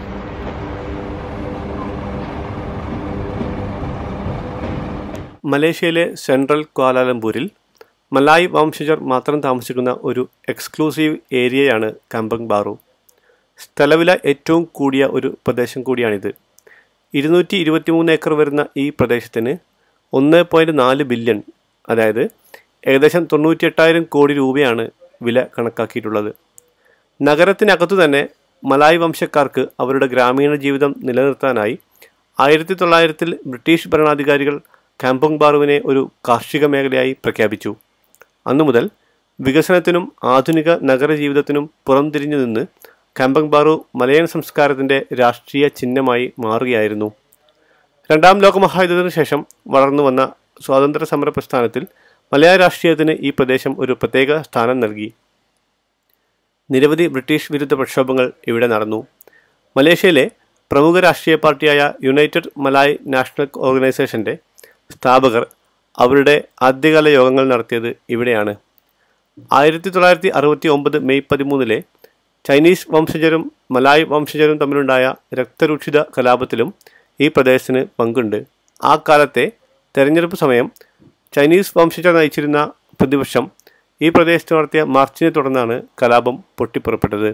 [SPEAKER 1] മലേഷ്യയിലെ സെൻട്രൽ ക്വാലാലംപൂരിൽ മലായ് വംശജർ മാത്രം താമസിക്കുന്ന ഒരു എക്സ്ക്ലൂസീവ് ഏരിയയാണ് കമ്പങ് ബാറു സ്ഥലവില ഏറ്റവും കൂടിയ ഒരു പ്രദേശം കൂടിയാണിത് ഇരുന്നൂറ്റി ഇരുപത്തിമൂന്ന് ഏക്കർ വരുന്ന ഈ പ്രദേശത്തിന് ഒന്ന് പോയിൻറ്റ് നാല് ബില്യൺ അതായത് ഏകദേശം തൊണ്ണൂറ്റിയെട്ടായിരം കോടി രൂപയാണ് വില കണക്കാക്കിയിട്ടുള്ളത് നഗരത്തിനകത്തു തന്നെ മലായ് വംശക്കാർക്ക് അവരുടെ ഗ്രാമീണ ജീവിതം നിലനിർത്താനായി ആയിരത്തി തൊള്ളായിരത്തിൽ ബ്രിട്ടീഷ് ഭരണാധികാരികൾ കാമ്പങ് ബാറുവിനെ ഒരു കാർഷിക മേഖലയായി പ്രഖ്യാപിച്ചു അന്നു മുതൽ വികസനത്തിനും ആധുനിക നഗര ജീവിതത്തിനും പുറംതിരിഞ്ഞു നിന്ന് കാമ്പങ് ബാറു മലയൻ സംസ്കാരത്തിൻ്റെ രാഷ്ട്രീയ ചിഹ്നമായി മാറുകയായിരുന്നു രണ്ടാം ലോകമഹായുദ്ധത്തിനു ശേഷം വളർന്നു വന്ന സ്വാതന്ത്ര്യ സമര പ്രസ്ഥാനത്തിൽ മലയാള രാഷ്ട്രീയത്തിന് ഈ പ്രദേശം ഒരു പ്രത്യേക സ്ഥാനം നൽകി നിരവധി ബ്രിട്ടീഷ് വിരുദ്ധ പ്രക്ഷോഭങ്ങൾ ഇവിടെ നടന്നു മലേഷ്യയിലെ പ്രമുഖ രാഷ്ട്രീയ പാർട്ടിയായ യുണൈറ്റഡ് മലായ് നാഷണൽ ഓർഗനൈസേഷൻ്റെ സ്ഥാപകർ അവരുടെ ആദ്യകാല യോഗങ്ങൾ നടത്തിയത് ഇവിടെയാണ് ആയിരത്തി തൊള്ളായിരത്തി അറുപത്തി ഒമ്പത് മെയ് പതിമൂന്നിലെ ചൈനീസ് വംശജരും മലായ് വംശജരും തമ്മിലുണ്ടായ രക്തരൂക്ഷിത കലാപത്തിലും ഈ പ്രദേശത്തിന് പങ്കുണ്ട് ആ കാലത്തെ തെരഞ്ഞെടുപ്പ് സമയം ചൈനീസ് വംശജർ നയിച്ചിരുന്ന പ്രതിപക്ഷം ഈ പ്രദേശത്ത് നടത്തിയ മാർച്ചിനെ തുടർന്നാണ് കലാപം പൊട്ടിപ്പുറപ്പെട്ടത്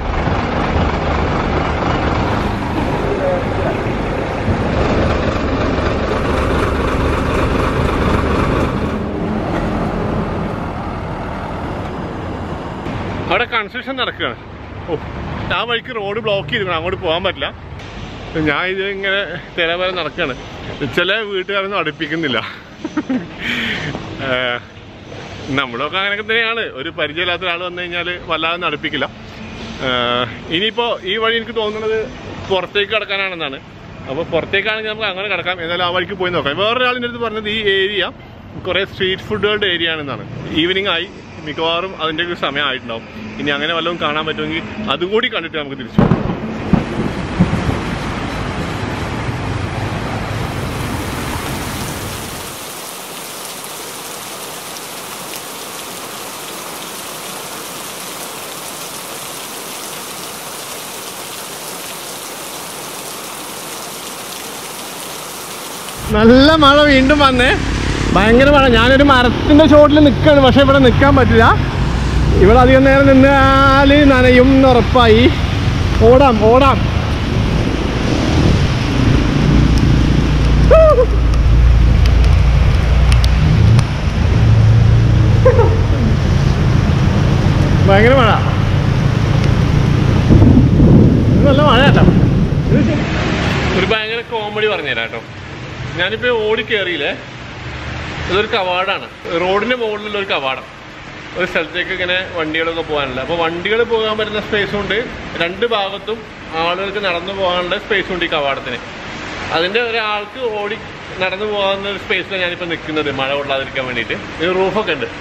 [SPEAKER 2] അവിടെ കൺസ്ട്രക്ഷൻ നടക്കുകയാണ് ഓ ആ വഴിക്ക് റോഡ് ബ്ലോക്ക് ചെയ്തിരിക്കണം അങ്ങോട്ട് പോകാൻ പറ്റില്ല ഞാൻ ഇത് ഇങ്ങനെ തിരവരെ നടക്കുകയാണ് ചില വീട്ടുകാരൊന്നും അടുപ്പിക്കുന്നില്ല ഏഹ്, നമ്മളൊക്കെ അങ്ങനെയൊക്കെ തന്നെയാണ് ഒരു പരിചയമില്ലാത്ത ഒരാൾ വന്നു കഴിഞ്ഞാൽ വല്ലാതെ ഒന്നും അടുപ്പിക്കില്ല ഏഹ്, ഇനിയിപ്പോൾ ഈ വഴി എനിക്ക് തോന്നുന്നത് പുറത്തേക്ക് കിടക്കാനാണെന്നാണ് അപ്പോൾ പുറത്തേക്കാണെങ്കിൽ നമുക്ക് അങ്ങനെ കിടക്കാം എന്നാലും ആ വഴിക്ക് പോയി നോക്കാം വേറൊരാളിൻ്റെ അടുത്ത് പറഞ്ഞത് ഈ ഏരിയ കുറേ സ്ട്രീറ്റ് ഫുഡുകളുടെ ഏരിയ ആണെന്നാണ് ഈവനിങ് ആയി മിക്കവാറും അതിൻ്റെ ഒരു സമയം ആയിട്ടുണ്ടാവും ഇനി അങ്ങനെ വല്ലതും കാണാൻ പറ്റുമെങ്കിൽ അതും കൂടി കണ്ടിട്ട് നമുക്ക് തിരിച്ചു പോകാം.
[SPEAKER 1] നല്ല മഴ വീണ്ടും വന്നേ ഭയങ്കര മഴ ഞാനൊരു മരത്തിന്റെ ചോട്ടിൽ നിൽക്കാണ് പക്ഷെ ഇവിടെ നിൽക്കാൻ പറ്റില്ല ഇവിടെ അധികം നേരം നിന്നാൽ നനയും എന്ന് ഉറപ്പായി ഓടാം ഓടാം ഭയങ്കര മഴ ഇത് നല്ല മഴ കേട്ടോ
[SPEAKER 2] ഒരു ഭയങ്കര കോമഡി പറഞ്ഞുതരാം കേട്ടോ ഞാനിപ്പോ ഓടി കയറിയില്ലേ ഇതൊരു കവാടാണ് റോഡിന്റെ മുകളിലുള്ള ഒരു കവാടം ഒരു സ്ഥലത്തേക്ക് ഇങ്ങനെ വണ്ടികളൊക്കെ പോകാനുള്ള അപ്പോൾ വണ്ടികൾ പോകാൻ പറ്റുന്ന സ്പേസും ഉണ്ട് രണ്ട് ഭാഗത്തും ആളുകൾക്ക് നടന്നു പോകാനുള്ള സ്പേസും ഉണ്ട് ഈ കവാടത്തിന് അതിന്റെ ഒരാൾക്ക് ഓടി നടന്നു പോകാവുന്ന ഒരു സ്പേസിലാണ് ഞാനിപ്പോൾ നിൽക്കുന്നത് മഴ കൊള്ളാതിരിക്കാൻ വേണ്ടിയിട്ട് ഒരു റൂഫൊക്കെ ഉണ്ട്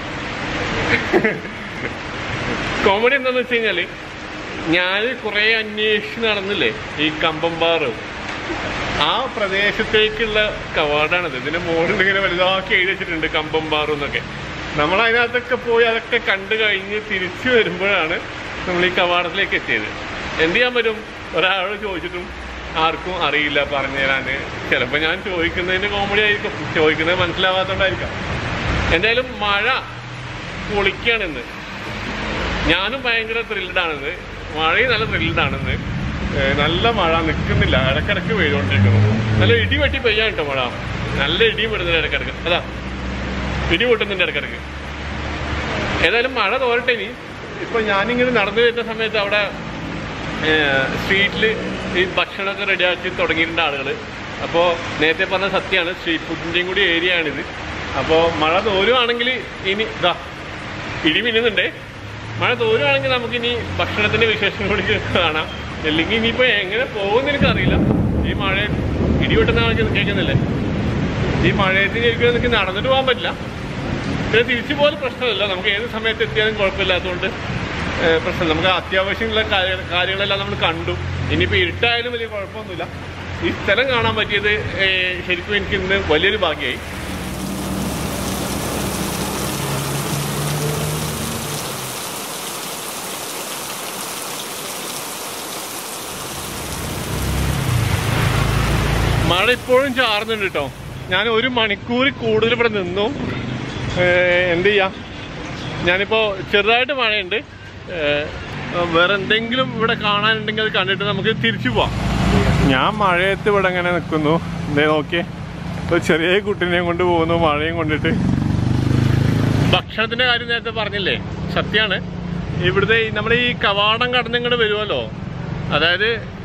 [SPEAKER 2] കോമഡി എന്താന്ന് വെച്ച് കഴിഞ്ഞാല് ഞാൻ കുറെ അന്വേഷിച്ച് നടന്നില്ലേ ഈ കമ്പംപാറ് ആ പ്രദേശത്തേക്കുള്ള കവാടാണിത് ഇതിന്റെ മുകളിൽ ഇങ്ങനെ വലുതാക്കി എഴുതി വെച്ചിട്ടുണ്ട് കമ്പംപാറു എന്നൊക്കെ നമ്മൾ അതിനകത്തൊക്കെ പോയി അതൊക്കെ കണ്ടു കഴിഞ്ഞ് തിരിച്ചു വരുമ്പോഴാണ് നമ്മൾ ഈ കവാടത്തിലേക്ക് എത്തിയത് എന്ത് ചെയ്യാൻ പറ്റും ഒരാളോട് ചോദിച്ചിട്ടും ആർക്കും അറിയില്ല പറഞ്ഞു തരാന് ചിലപ്പോൾ ഞാൻ ചോദിക്കുന്നതിന്റെ കോമഡി ആയിരിക്കും ചോദിക്കുന്നത് മനസ്സിലാവാത്തോണ്ടായിരിക്കാം എന്തായാലും മഴ പൊളിക്കാണിന്ന് ഞാനും ഭയങ്കര ത്രില്ഡാണിത് മഴയും നല്ല ത്രില്ഡാണിന്ന് ഏഹ് നല്ല മഴ നിൽക്കുന്നില്ല ഇടക്കിടക്ക് പെയ്തുകൊണ്ടിരിക്കുന്നു നല്ല ഇടി വെട്ടി പെയ്യാൻ കേട്ടോ മഴ നല്ല ഇടിയും വിടുന്നുണ്ട് ഇടക്കിടക്ക് അതാ ഇടി പൊട്ടുന്നുണ്ട് ഇടക്കിടക്ക് ഏതായാലും മഴ തോരട്ടെ ഇനി ഇപ്പൊ ഞാനിങ്ങനെ നടന്നു വരുന്ന സമയത്ത് അവിടെ സ്ട്രീറ്റിൽ ഈ ഭക്ഷണമൊക്കെ റെഡിയാക്കി തുടങ്ങിയിട്ടുണ്ട് ആളുകൾ അപ്പോൾ നേരത്തെ പറഞ്ഞ സത്യമാണ് സ്ട്രീറ്റ് ഫുഡിൻ്റെയും കൂടി ഏരിയ ആണിത് അപ്പോൾ മഴ തോരുവാണെങ്കിൽ ഇനി ഇതാ ഇടി മിന്നുന്നുണ്ടേ മഴ തോരുവാണെങ്കിൽ നമുക്കിനി ഭക്ഷണത്തിന്റെ വിശേഷം കൂടി കാണാം അല്ലെങ്കിൽ ഇനിയിപ്പോൾ എങ്ങനെ പോകുമെന്ന് എനിക്കറിയില്ല ഈ മഴ ഇടി വെട്ടുന്ന ആൾക്ക് കേൾക്കുന്നില്ലേ ഈ മഴയത്തിന് ശരിക്കും എനിക്ക് നടന്നിട്ട് പോകാൻ പറ്റില്ല പിന്നെ തിരിച്ചു പോലും പ്രശ്നമില്ല നമുക്ക് ഏത് സമയത്ത് എത്തിയാലും കുഴപ്പമില്ലാത്തതുകൊണ്ട് ഏഹ്, പ്രശ്നം നമുക്ക് അത്യാവശ്യമുള്ള കാര്യ- കാര്യങ്ങളെല്ലാം നമ്മൾ കണ്ടു ഇനിയിപ്പോൾ ഇരുട്ടായാലും വലിയ കുഴപ്പമൊന്നുമില്ല ഈ സ്ഥലം കാണാൻ പറ്റിയത് ഏഹ്, ശരിക്കും എനിക്ക് ഇന്ന് വലിയൊരു ഭാഗ്യമായി മഴ ഇപ്പോഴും ചാർന്നുണ്ട് കേട്ടോ ഞാൻ ഒരു മണിക്കൂർ കൂടുതൽ ഇവിടെ നിന്നു ഏഹ് എന്ത് ചെയ്യാം ഞാനിപ്പോൾ ചെറുതായിട്ട് മഴയുണ്ട് ഏഹ് വേറെ എന്തെങ്കിലും ഇവിടെ കാണാനുണ്ടെങ്കിൽ അത് കണ്ടിട്ട് നമുക്ക് തിരിച്ചു പോവാം ഞാൻ മഴയത്ത് ഇവിടെ ഇങ്ങനെ നിൽക്കുന്നു എന്തേ നോക്കിയേ ഒരു ചെറിയ കുട്ടീനെയും കൊണ്ട് പോകുന്നു മഴയും കൊണ്ടിട്ട് ഭക്ഷണത്തിന്റെ കാര്യം നേരത്തെ പറഞ്ഞില്ലേ സത്യമാണ് ഇവിടുത്തെ ഈ- നമ്മുടെ ഈ കവാടം കടന്നിങ്ങോട്ട് വരുമല്ലോ അതായത്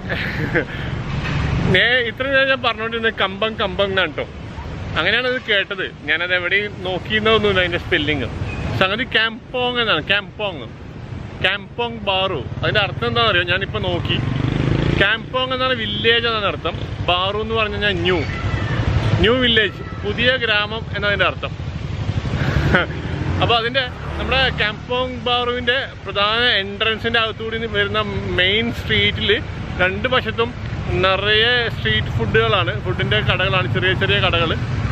[SPEAKER 2] നേ ഇത്ര നേരം ഞാൻ പറഞ്ഞുകൊണ്ടിരുന്നത് കമ്പം കമ്പം എന്നാണ് കേട്ടോ അങ്ങനെയാണ് ഇത് കേട്ടത് ഞാനത് എവിടെയും നോക്കിയിരുന്നതൊന്നുമില്ല അതിന്റെ സ്പെല്ലിങ് സംഗതി ക്യാമ്പോങ് എന്നാണ് ക്യാമ്പോങ് ക്യാമ്പോങ് ബാറു അതിന്റെ അർത്ഥം എന്താണെന്ന് അറിയോ ഞാനിപ്പോൾ നോക്കി ക്യാമ്പോങ് എന്നാണ് വില്ലേജ് എന്നാണ് അർത്ഥം ബാറു എന്ന് പറഞ്ഞു കഴിഞ്ഞാൽ ന്യൂ ന്യൂ വില്ലേജ് പുതിയ ഗ്രാമം എന്നതിന്റെ അർത്ഥം അപ്പൊ അതിന്റെ നമ്മുടെ കാമ്പോങ് ബാറുവിന്റെ പ്രധാന എൻട്രൻസിന്റെ അകത്തുകൂടി വരുന്ന മെയിൻ സ്ട്രീറ്റിൽ രണ്ട് വശത്തും നിറയെ സ്ട്രീറ്റ് ഫുഡുകളാണ് ഫുഡിന്റെ കടകളാണ് ചെറിയ ചെറിയ കടകൾ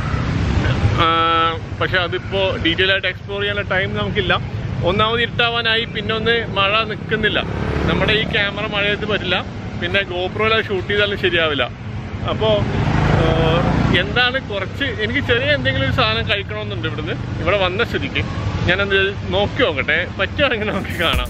[SPEAKER 2] പക്ഷെ അതിപ്പോ ഡീറ്റെയിൽ ആയിട്ട് എക്സ്പ്ലോർ ചെയ്യാനുള്ള ടൈം നമുക്കില്ല ഒന്നാമത് ഇരുട്ടാവാനായി പിന്നെ ഒന്ന് മഴ നിൽക്കുന്നില്ല നമ്മുടെ ഈ ക്യാമറ മഴയത്ത് പറ്റില്ല പിന്നെ ഗോപ്രോയിൽ ഷൂട്ട് ചെയ്താലും ശരിയാവില്ല അപ്പോൾ എന്താണ് കുറച്ച് എനിക്ക് ചെറിയ എന്തെങ്കിലും ഒരു സാധനം കഴിക്കണമെന്നുണ്ട് ഇവിടുന്ന് ഇവിടെ വന്ന സ്ഥിതിക്ക് ഞാനത് നോക്കി നോക്കട്ടെ പറ്റുവാണെങ്കിൽ നമുക്ക് കാണാം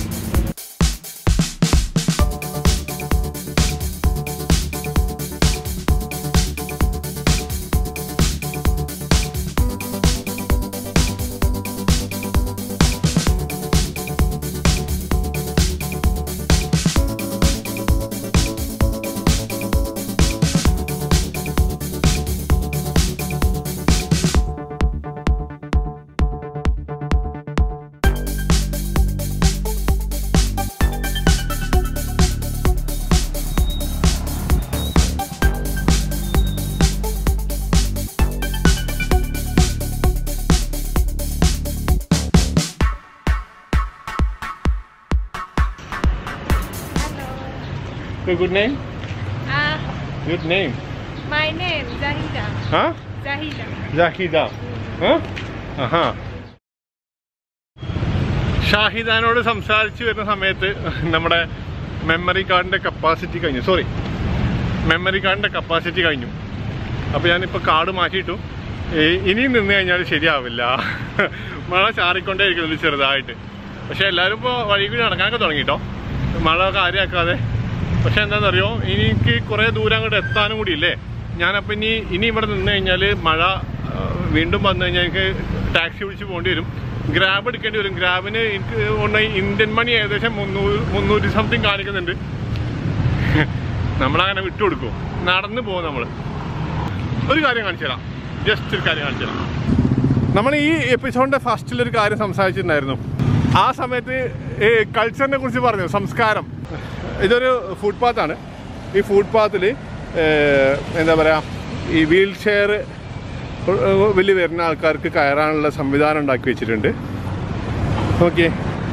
[SPEAKER 2] good name
[SPEAKER 4] Ah,
[SPEAKER 2] good name
[SPEAKER 4] my name Zahida.
[SPEAKER 2] ഹാ
[SPEAKER 4] Zahida.
[SPEAKER 2] ജാഹിദ ആഹാ ഷാഹിദാനോട് സംസാരിച്ചു വരുന്ന സമയത്ത് നമ്മുടെ മെമ്മറി കാർഡിന്റെ കപ്പാസിറ്റി കഴിഞ്ഞു സോറി മെമ്മറി കാർഡിന്റെ കപ്പാസിറ്റി കഴിഞ്ഞു അപ്പോൾ ഞാനിപ്പോൾ കാട് മാറ്റിയിട്ടു ഈ- ഇനിയും നിന്ന് കഴിഞ്ഞാൽ ശരിയാവില്ല മഴ ചാറിക്കൊണ്ടേ ഇരിക്കുന്നുണ്ട് ചെറുതായിട്ട് പക്ഷെ എല്ലാവരും ഇപ്പോൾ വഴി കൂടി നടക്കാനൊക്കെ തുടങ്ങിട്ടോ മഴ കാര്യമാക്കാതെ പക്ഷെ എന്താണെന്നറിയോ എനിക്ക് കുറേ ദൂരം അങ്ങോട്ട് എത്താനും കൂടി ഇല്ലേ ഞാനപ്പോൾ ഇനി ഇനി ഇവിടെ നിന്ന് കഴിഞ്ഞാൽ മഴ ആ, വീണ്ടും വന്നു കഴിഞ്ഞാൽ എനിക്ക് ടാക്സി വിളിച്ച് പോകേണ്ടി വരും ഗ്രാബ് എടുക്കേണ്ടി വരും ഗ്രാബിന് എനിക്ക് ഒന്ന് ഇന്ത്യൻ മണി ഏകദേശം മുന്നൂറ് മുന്നൂറ്റി സംതിങ് കാണിക്കുന്നുണ്ട് നമ്മളങ്ങനെ വിട്ടുകൊടുക്കും നടന്നു പോകും നമ്മൾ ഒരു കാര്യം കാണിച്ചു തരാം ജസ്റ്റ് ഒരു കാര്യം കാണിച്ചു തരാം നമ്മൾ ഈ എപ്പിസോഡിന്റെ ഫസ്റ്റിൽ ഒരു കാര്യം സംസാരിച്ചിട്ടുണ്ടായിരുന്നു ആ സമയത്ത് ഈ കൾച്ചറിനെ കുറിച്ച് പറഞ്ഞു സംസ്കാരം ഇതൊരു ഫുട്പാത്താണ് ഈ ഫുട്പാത്തിൽ എന്താ പറയുക ഈ വീൽ ചെയർ വലിയ വരുന്ന ആൾക്കാർക്ക് കയറാനുള്ള സംവിധാനം ഉണ്ടാക്കി വെച്ചിട്ടുണ്ട് ഓക്കെ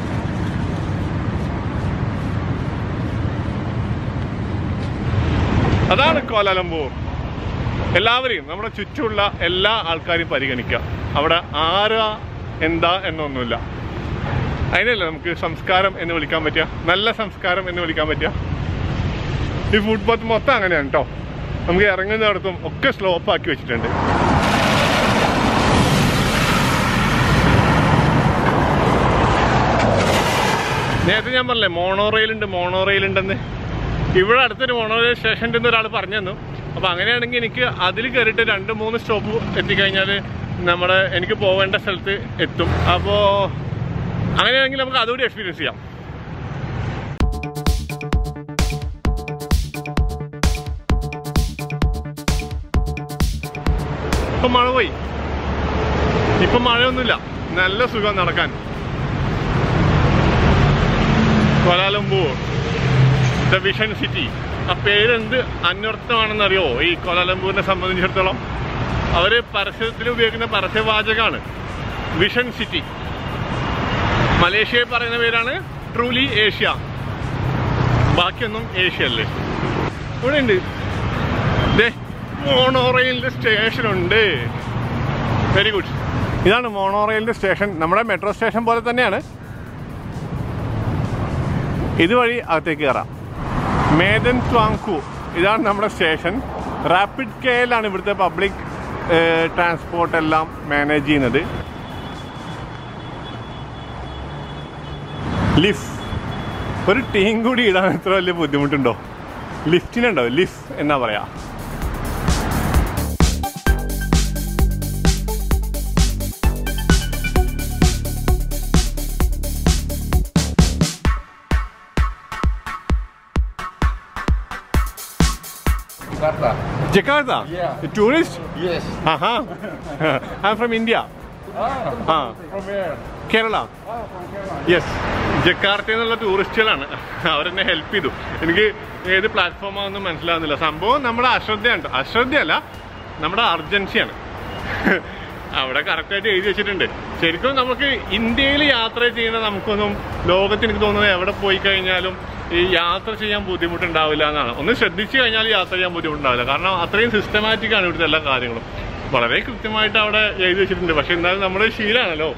[SPEAKER 2] അതാണ് കോലാലംപൂർ എല്ലാവരെയും നമ്മുടെ ചുറ്റുമുള്ള എല്ലാ ആൾക്കാരെയും പരിഗണിക്കുക അവിടെ ആരാ എന്താ എന്നൊന്നുമില്ല അതിനല്ലേ നമുക്ക് സംസ്കാരം എന്ന് വിളിക്കാൻ പറ്റുക നല്ല സംസ്കാരം എന്ന് വിളിക്കാൻ പറ്റുക ഈ ഫുട്പാത്ത് മൊത്തം അങ്ങനെയാണ് കേട്ടോ നമുക്ക് ഇറങ്ങുന്നിടത്തും ഒക്കെ സ്ലോപ്പ് ആക്കി വെച്ചിട്ടുണ്ട് നേരത്തെ ഞാൻ പറഞ്ഞില്ലേ മോണോ റെയിൽ ഉണ്ട് മോണോ റെയിൽ ഉണ്ടെന്ന് ഇവിടെ അടുത്തൊരു മോണോ റെയിൽ സ്റ്റേഷൻ ഉണ്ടെന്ന് ഒരാൾ പറഞ്ഞു തന്നു അപ്പോൾ അങ്ങനെയാണെങ്കിൽ എനിക്ക് അതിൽ കയറിയിട്ട് രണ്ട് മൂന്ന് സ്റ്റോപ്പ് എത്തിക്കഴിഞ്ഞാൽ നമ്മുടെ എനിക്ക് പോവേണ്ട സ്ഥലത്ത് എത്തും അപ്പോൾ അങ്ങനെയാണെങ്കിൽ നമുക്ക് അതുകൂടി എക്സ്പീരിയൻസ് ചെയ്യാം ഇപ്പം മഴ പോയി ഇപ്പം മഴയൊന്നുമില്ല നല്ല സുഖം നടക്കാൻ കൊലാലംപൂർ ദ വിഷൻ സിറ്റി ആ പേരെന്ത് അന്വർത്ഥമാണെന്നറിയോ ഈ കൊലാലംപൂരിനെ സംബന്ധിച്ചിടത്തോളം അവർ പരസ്യത്തിൽ ഉപയോഗിക്കുന്ന പരസ്യവാചകമാണ് വിഷൻ സിറ്റി മലേഷ്യയിൽ പറയുന്ന പേരാണ് ട്രൂലി ഏഷ്യ ബാക്കിയൊന്നും ഏഷ്യ അല്ലേ ഇവിടെ ഉണ്ട് ദേ മോണോറെയിലിന്റെ സ്റ്റേഷൻ ഉണ്ട് വെരി ഗുഡ് ഇതാണ് മോണോറെയിലിന്റെ സ്റ്റേഷൻ നമ്മുടെ മെട്രോ സ്റ്റേഷൻ പോലെ തന്നെയാണ് ഇതുവഴി അകത്തേക്ക് കയറാം മേദൻ ത്വാങ്കു ഇതാണ് നമ്മുടെ സ്റ്റേഷൻ റാപ്പിഡ് കെയിലാണ് ഇവിടുത്തെ പബ്ലിക് ട്രാൻസ്പോർട്ട് എല്ലാം മാനേജ് ചെയ്യുന്നത് ലിഫ് ഒരു ടീം കൂടി ഇടാൻ എത്ര വലിയ ബുദ്ധിമുട്ടുണ്ടോ ലിഫ്റ്റിനുണ്ടോ ലിഫ് എന്നാ പറയാ
[SPEAKER 3] Jakarta.
[SPEAKER 2] Jakarta
[SPEAKER 3] Yeah.
[SPEAKER 2] Tourist
[SPEAKER 3] Yes.
[SPEAKER 2] ആഹാ ഐ ഫ്രം ഇന്ത്യ
[SPEAKER 3] Ah,
[SPEAKER 2] ആ
[SPEAKER 3] from where?
[SPEAKER 2] Kerala
[SPEAKER 3] Ah, from Kerala.
[SPEAKER 2] Yes ജക്കാർത്തയിൽ നിന്നുള്ള ടൂറിസ്റ്റുകളാണ് അവരെന്നെ ഹെൽപ്പ് ചെയ്തു എനിക്ക് ഏത് പ്ലാറ്റ്ഫോമാണെന്നും മനസ്സിലാവുന്നില്ല സംഭവം നമ്മുടെ അശ്രദ്ധയാണ് ട്ടോ. അശ്രദ്ധയല്ല നമ്മുടെ അർജൻസിയാണ് അവിടെ കറക്റ്റായിട്ട് എഴുതി വെച്ചിട്ടുണ്ട് ശരിക്കും നമുക്ക് ഇന്ത്യയിൽ യാത്ര ചെയ്യുന്ന നമുക്കൊന്നും ലോകത്ത് എനിക്ക് തോന്നുന്നത് എവിടെ പോയി കഴിഞ്ഞാലും ഈ യാത്ര ചെയ്യാൻ ബുദ്ധിമുട്ടുണ്ടാവില്ല എന്നാണ് ഒന്ന് ശ്രദ്ധിച്ചു കഴിഞ്ഞാൽ യാത്ര ചെയ്യാൻ ബുദ്ധിമുട്ടുണ്ടാവില്ല കാരണം അത്രയും സിസ്റ്റമാറ്റിക് ആണ് ഇവിടുത്തെ എല്ലാ കാര്യങ്ങളും വളരെ കൃത്യമായിട്ട് അവിടെ എഴുതി വെച്ചിട്ടുണ്ട് പക്ഷെ എന്നാലും നമ്മുടെ ശീലമാണല്ലോ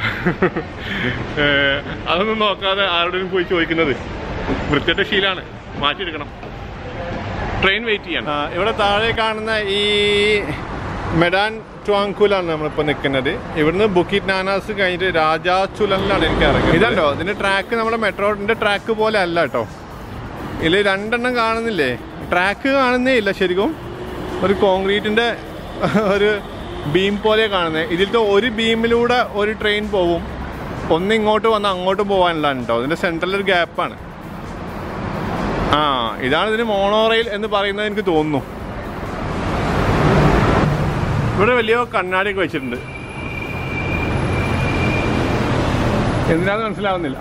[SPEAKER 2] ഏഹ് അതൊന്നും നോക്കാതെ ആരോടും പോയി ചോദിക്കുന്നത് വൃത്തിയുടെ ശീലാണ് മാറ്റിയെടുക്കണം ട്രെയിൻ വെയിറ്റ് ചെയ്യാൻ ഇവിടെ താഴെ കാണുന്ന ഈ മെഡാൻ ട്വാങ്കുലാണ് നമ്മളിപ്പോൾ നിൽക്കുന്നത് ഇവിടുന്ന് ബുക്കിറ്റ് നാനാസ് കഴിഞ്ഞിട്ട് രാജാചുലനിലാണ് എനിക്ക് ഇറങ്ങുന്നത് ഇതല്ലോ ഇതിന്റെ ട്രാക്ക് നമ്മുടെ മെട്രോന്റെ ട്രാക്ക് പോലെ അല്ല കേട്ടോ ഇതിൽ രണ്ടെണ്ണം കാണുന്നില്ലേ ട്രാക്ക് കാണുന്നേ ഇല്ല ശരിക്കും ഒരു കോൺക്രീറ്റിന്റെ ഒരു ബീം പോലെ കാണുന്നത് ഇതിലത്തെ ഒരു ബീമിലൂടെ ഒരു ട്രെയിൻ പോവും ഒന്ന് ഇങ്ങോട്ട് വന്ന് അങ്ങോട്ട് പോകാനുള്ളതാണ് കേട്ടോ ഇതിന്റെ സെൻട്രൽ ഒരു ഗ്യാപ്പാണ് ആ ഇതാണ് ഇതിന് മോണോ റെയിൽ എന്ന് പറയുന്നത് എനിക്ക് തോന്നുന്നു ഇവിടെ വലിയ കണ്ണാടിയൊക്കെ വെച്ചിട്ടുണ്ട് എന്തിനാന്ന് മനസ്സിലാവുന്നില്ല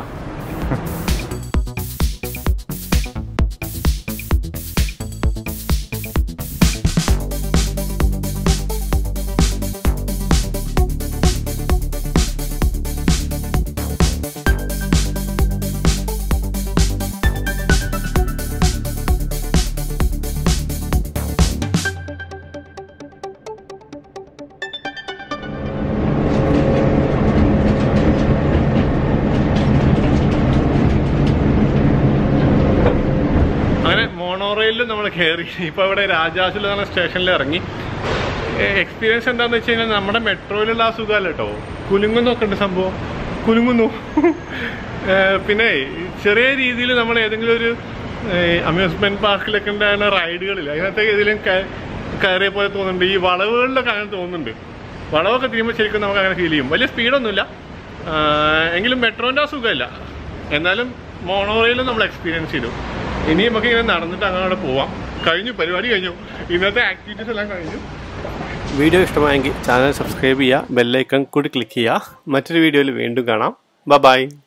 [SPEAKER 2] അങ്ങനെ മോണോ റെയിലിൽ നമ്മൾ കയറി ഇപ്പൊ ഇവിടെ രാജാസുല എന്ന സ്റ്റേഷനിൽ ഇറങ്ങി എക്സ്പീരിയൻസ് എന്താണെന്ന് വെച്ച് കഴിഞ്ഞാൽ നമ്മുടെ മെട്രോയിലുള്ള ആ സുഖമല്ല കേട്ടോ കുലുങ്ങുന്നൊക്കെ ഉണ്ട് സംഭവം കുലുങ്ങുന്നു ഏഹ് പിന്നെ ചെറിയ രീതിയിൽ നമ്മൾ ഏതെങ്കിലും ഒരു അമ്യൂസ്മെന്റ് പാർക്കിലൊക്കെ ഉണ്ടാകുന്ന റൈഡുകളിൽ അതിനകത്ത് ഏതെങ്കിലും ക- കയറിയ പോലെ തോന്നുന്നുണ്ട് ഈ വളവുകളിലൊക്കെ അങ്ങനെ തോന്നുന്നുണ്ട് വളവൊക്കെ തീരുമ്പോൾ ശരിക്കും നമുക്ക് അങ്ങനെ ഫീൽ ചെയ്യും വലിയ സ്പീഡൊന്നുമില്ല ആഹ് എങ്കിലും മെട്രോൻ്റെ ആ സുഖമില്ല എന്നാലും മോണോറയിലും നമ്മൾ എക്സ്പീരിയൻസ് ചെയ്തു ഇനി നമുക്ക് ഇങ്ങനെ നടന്നിട്ട് അങ്ങോട്ട് പോവാം കഴിഞ്ഞു പരിപാടി കഴിഞ്ഞു ഇന്നത്തെ ആക്ടിവിറ്റീസ് എല്ലാം കഴിഞ്ഞു
[SPEAKER 1] വീഡിയോ ഇഷ്ടമായെങ്കിൽ ചാനൽ സബ്സ്ക്രൈബ് ചെയ്യുക ബെല്ലൈക്കൺ കൂടി ക്ലിക്ക് ചെയ്യുക മറ്റൊരു വീഡിയോയിൽ വീണ്ടും കാണാം ബ ബൈ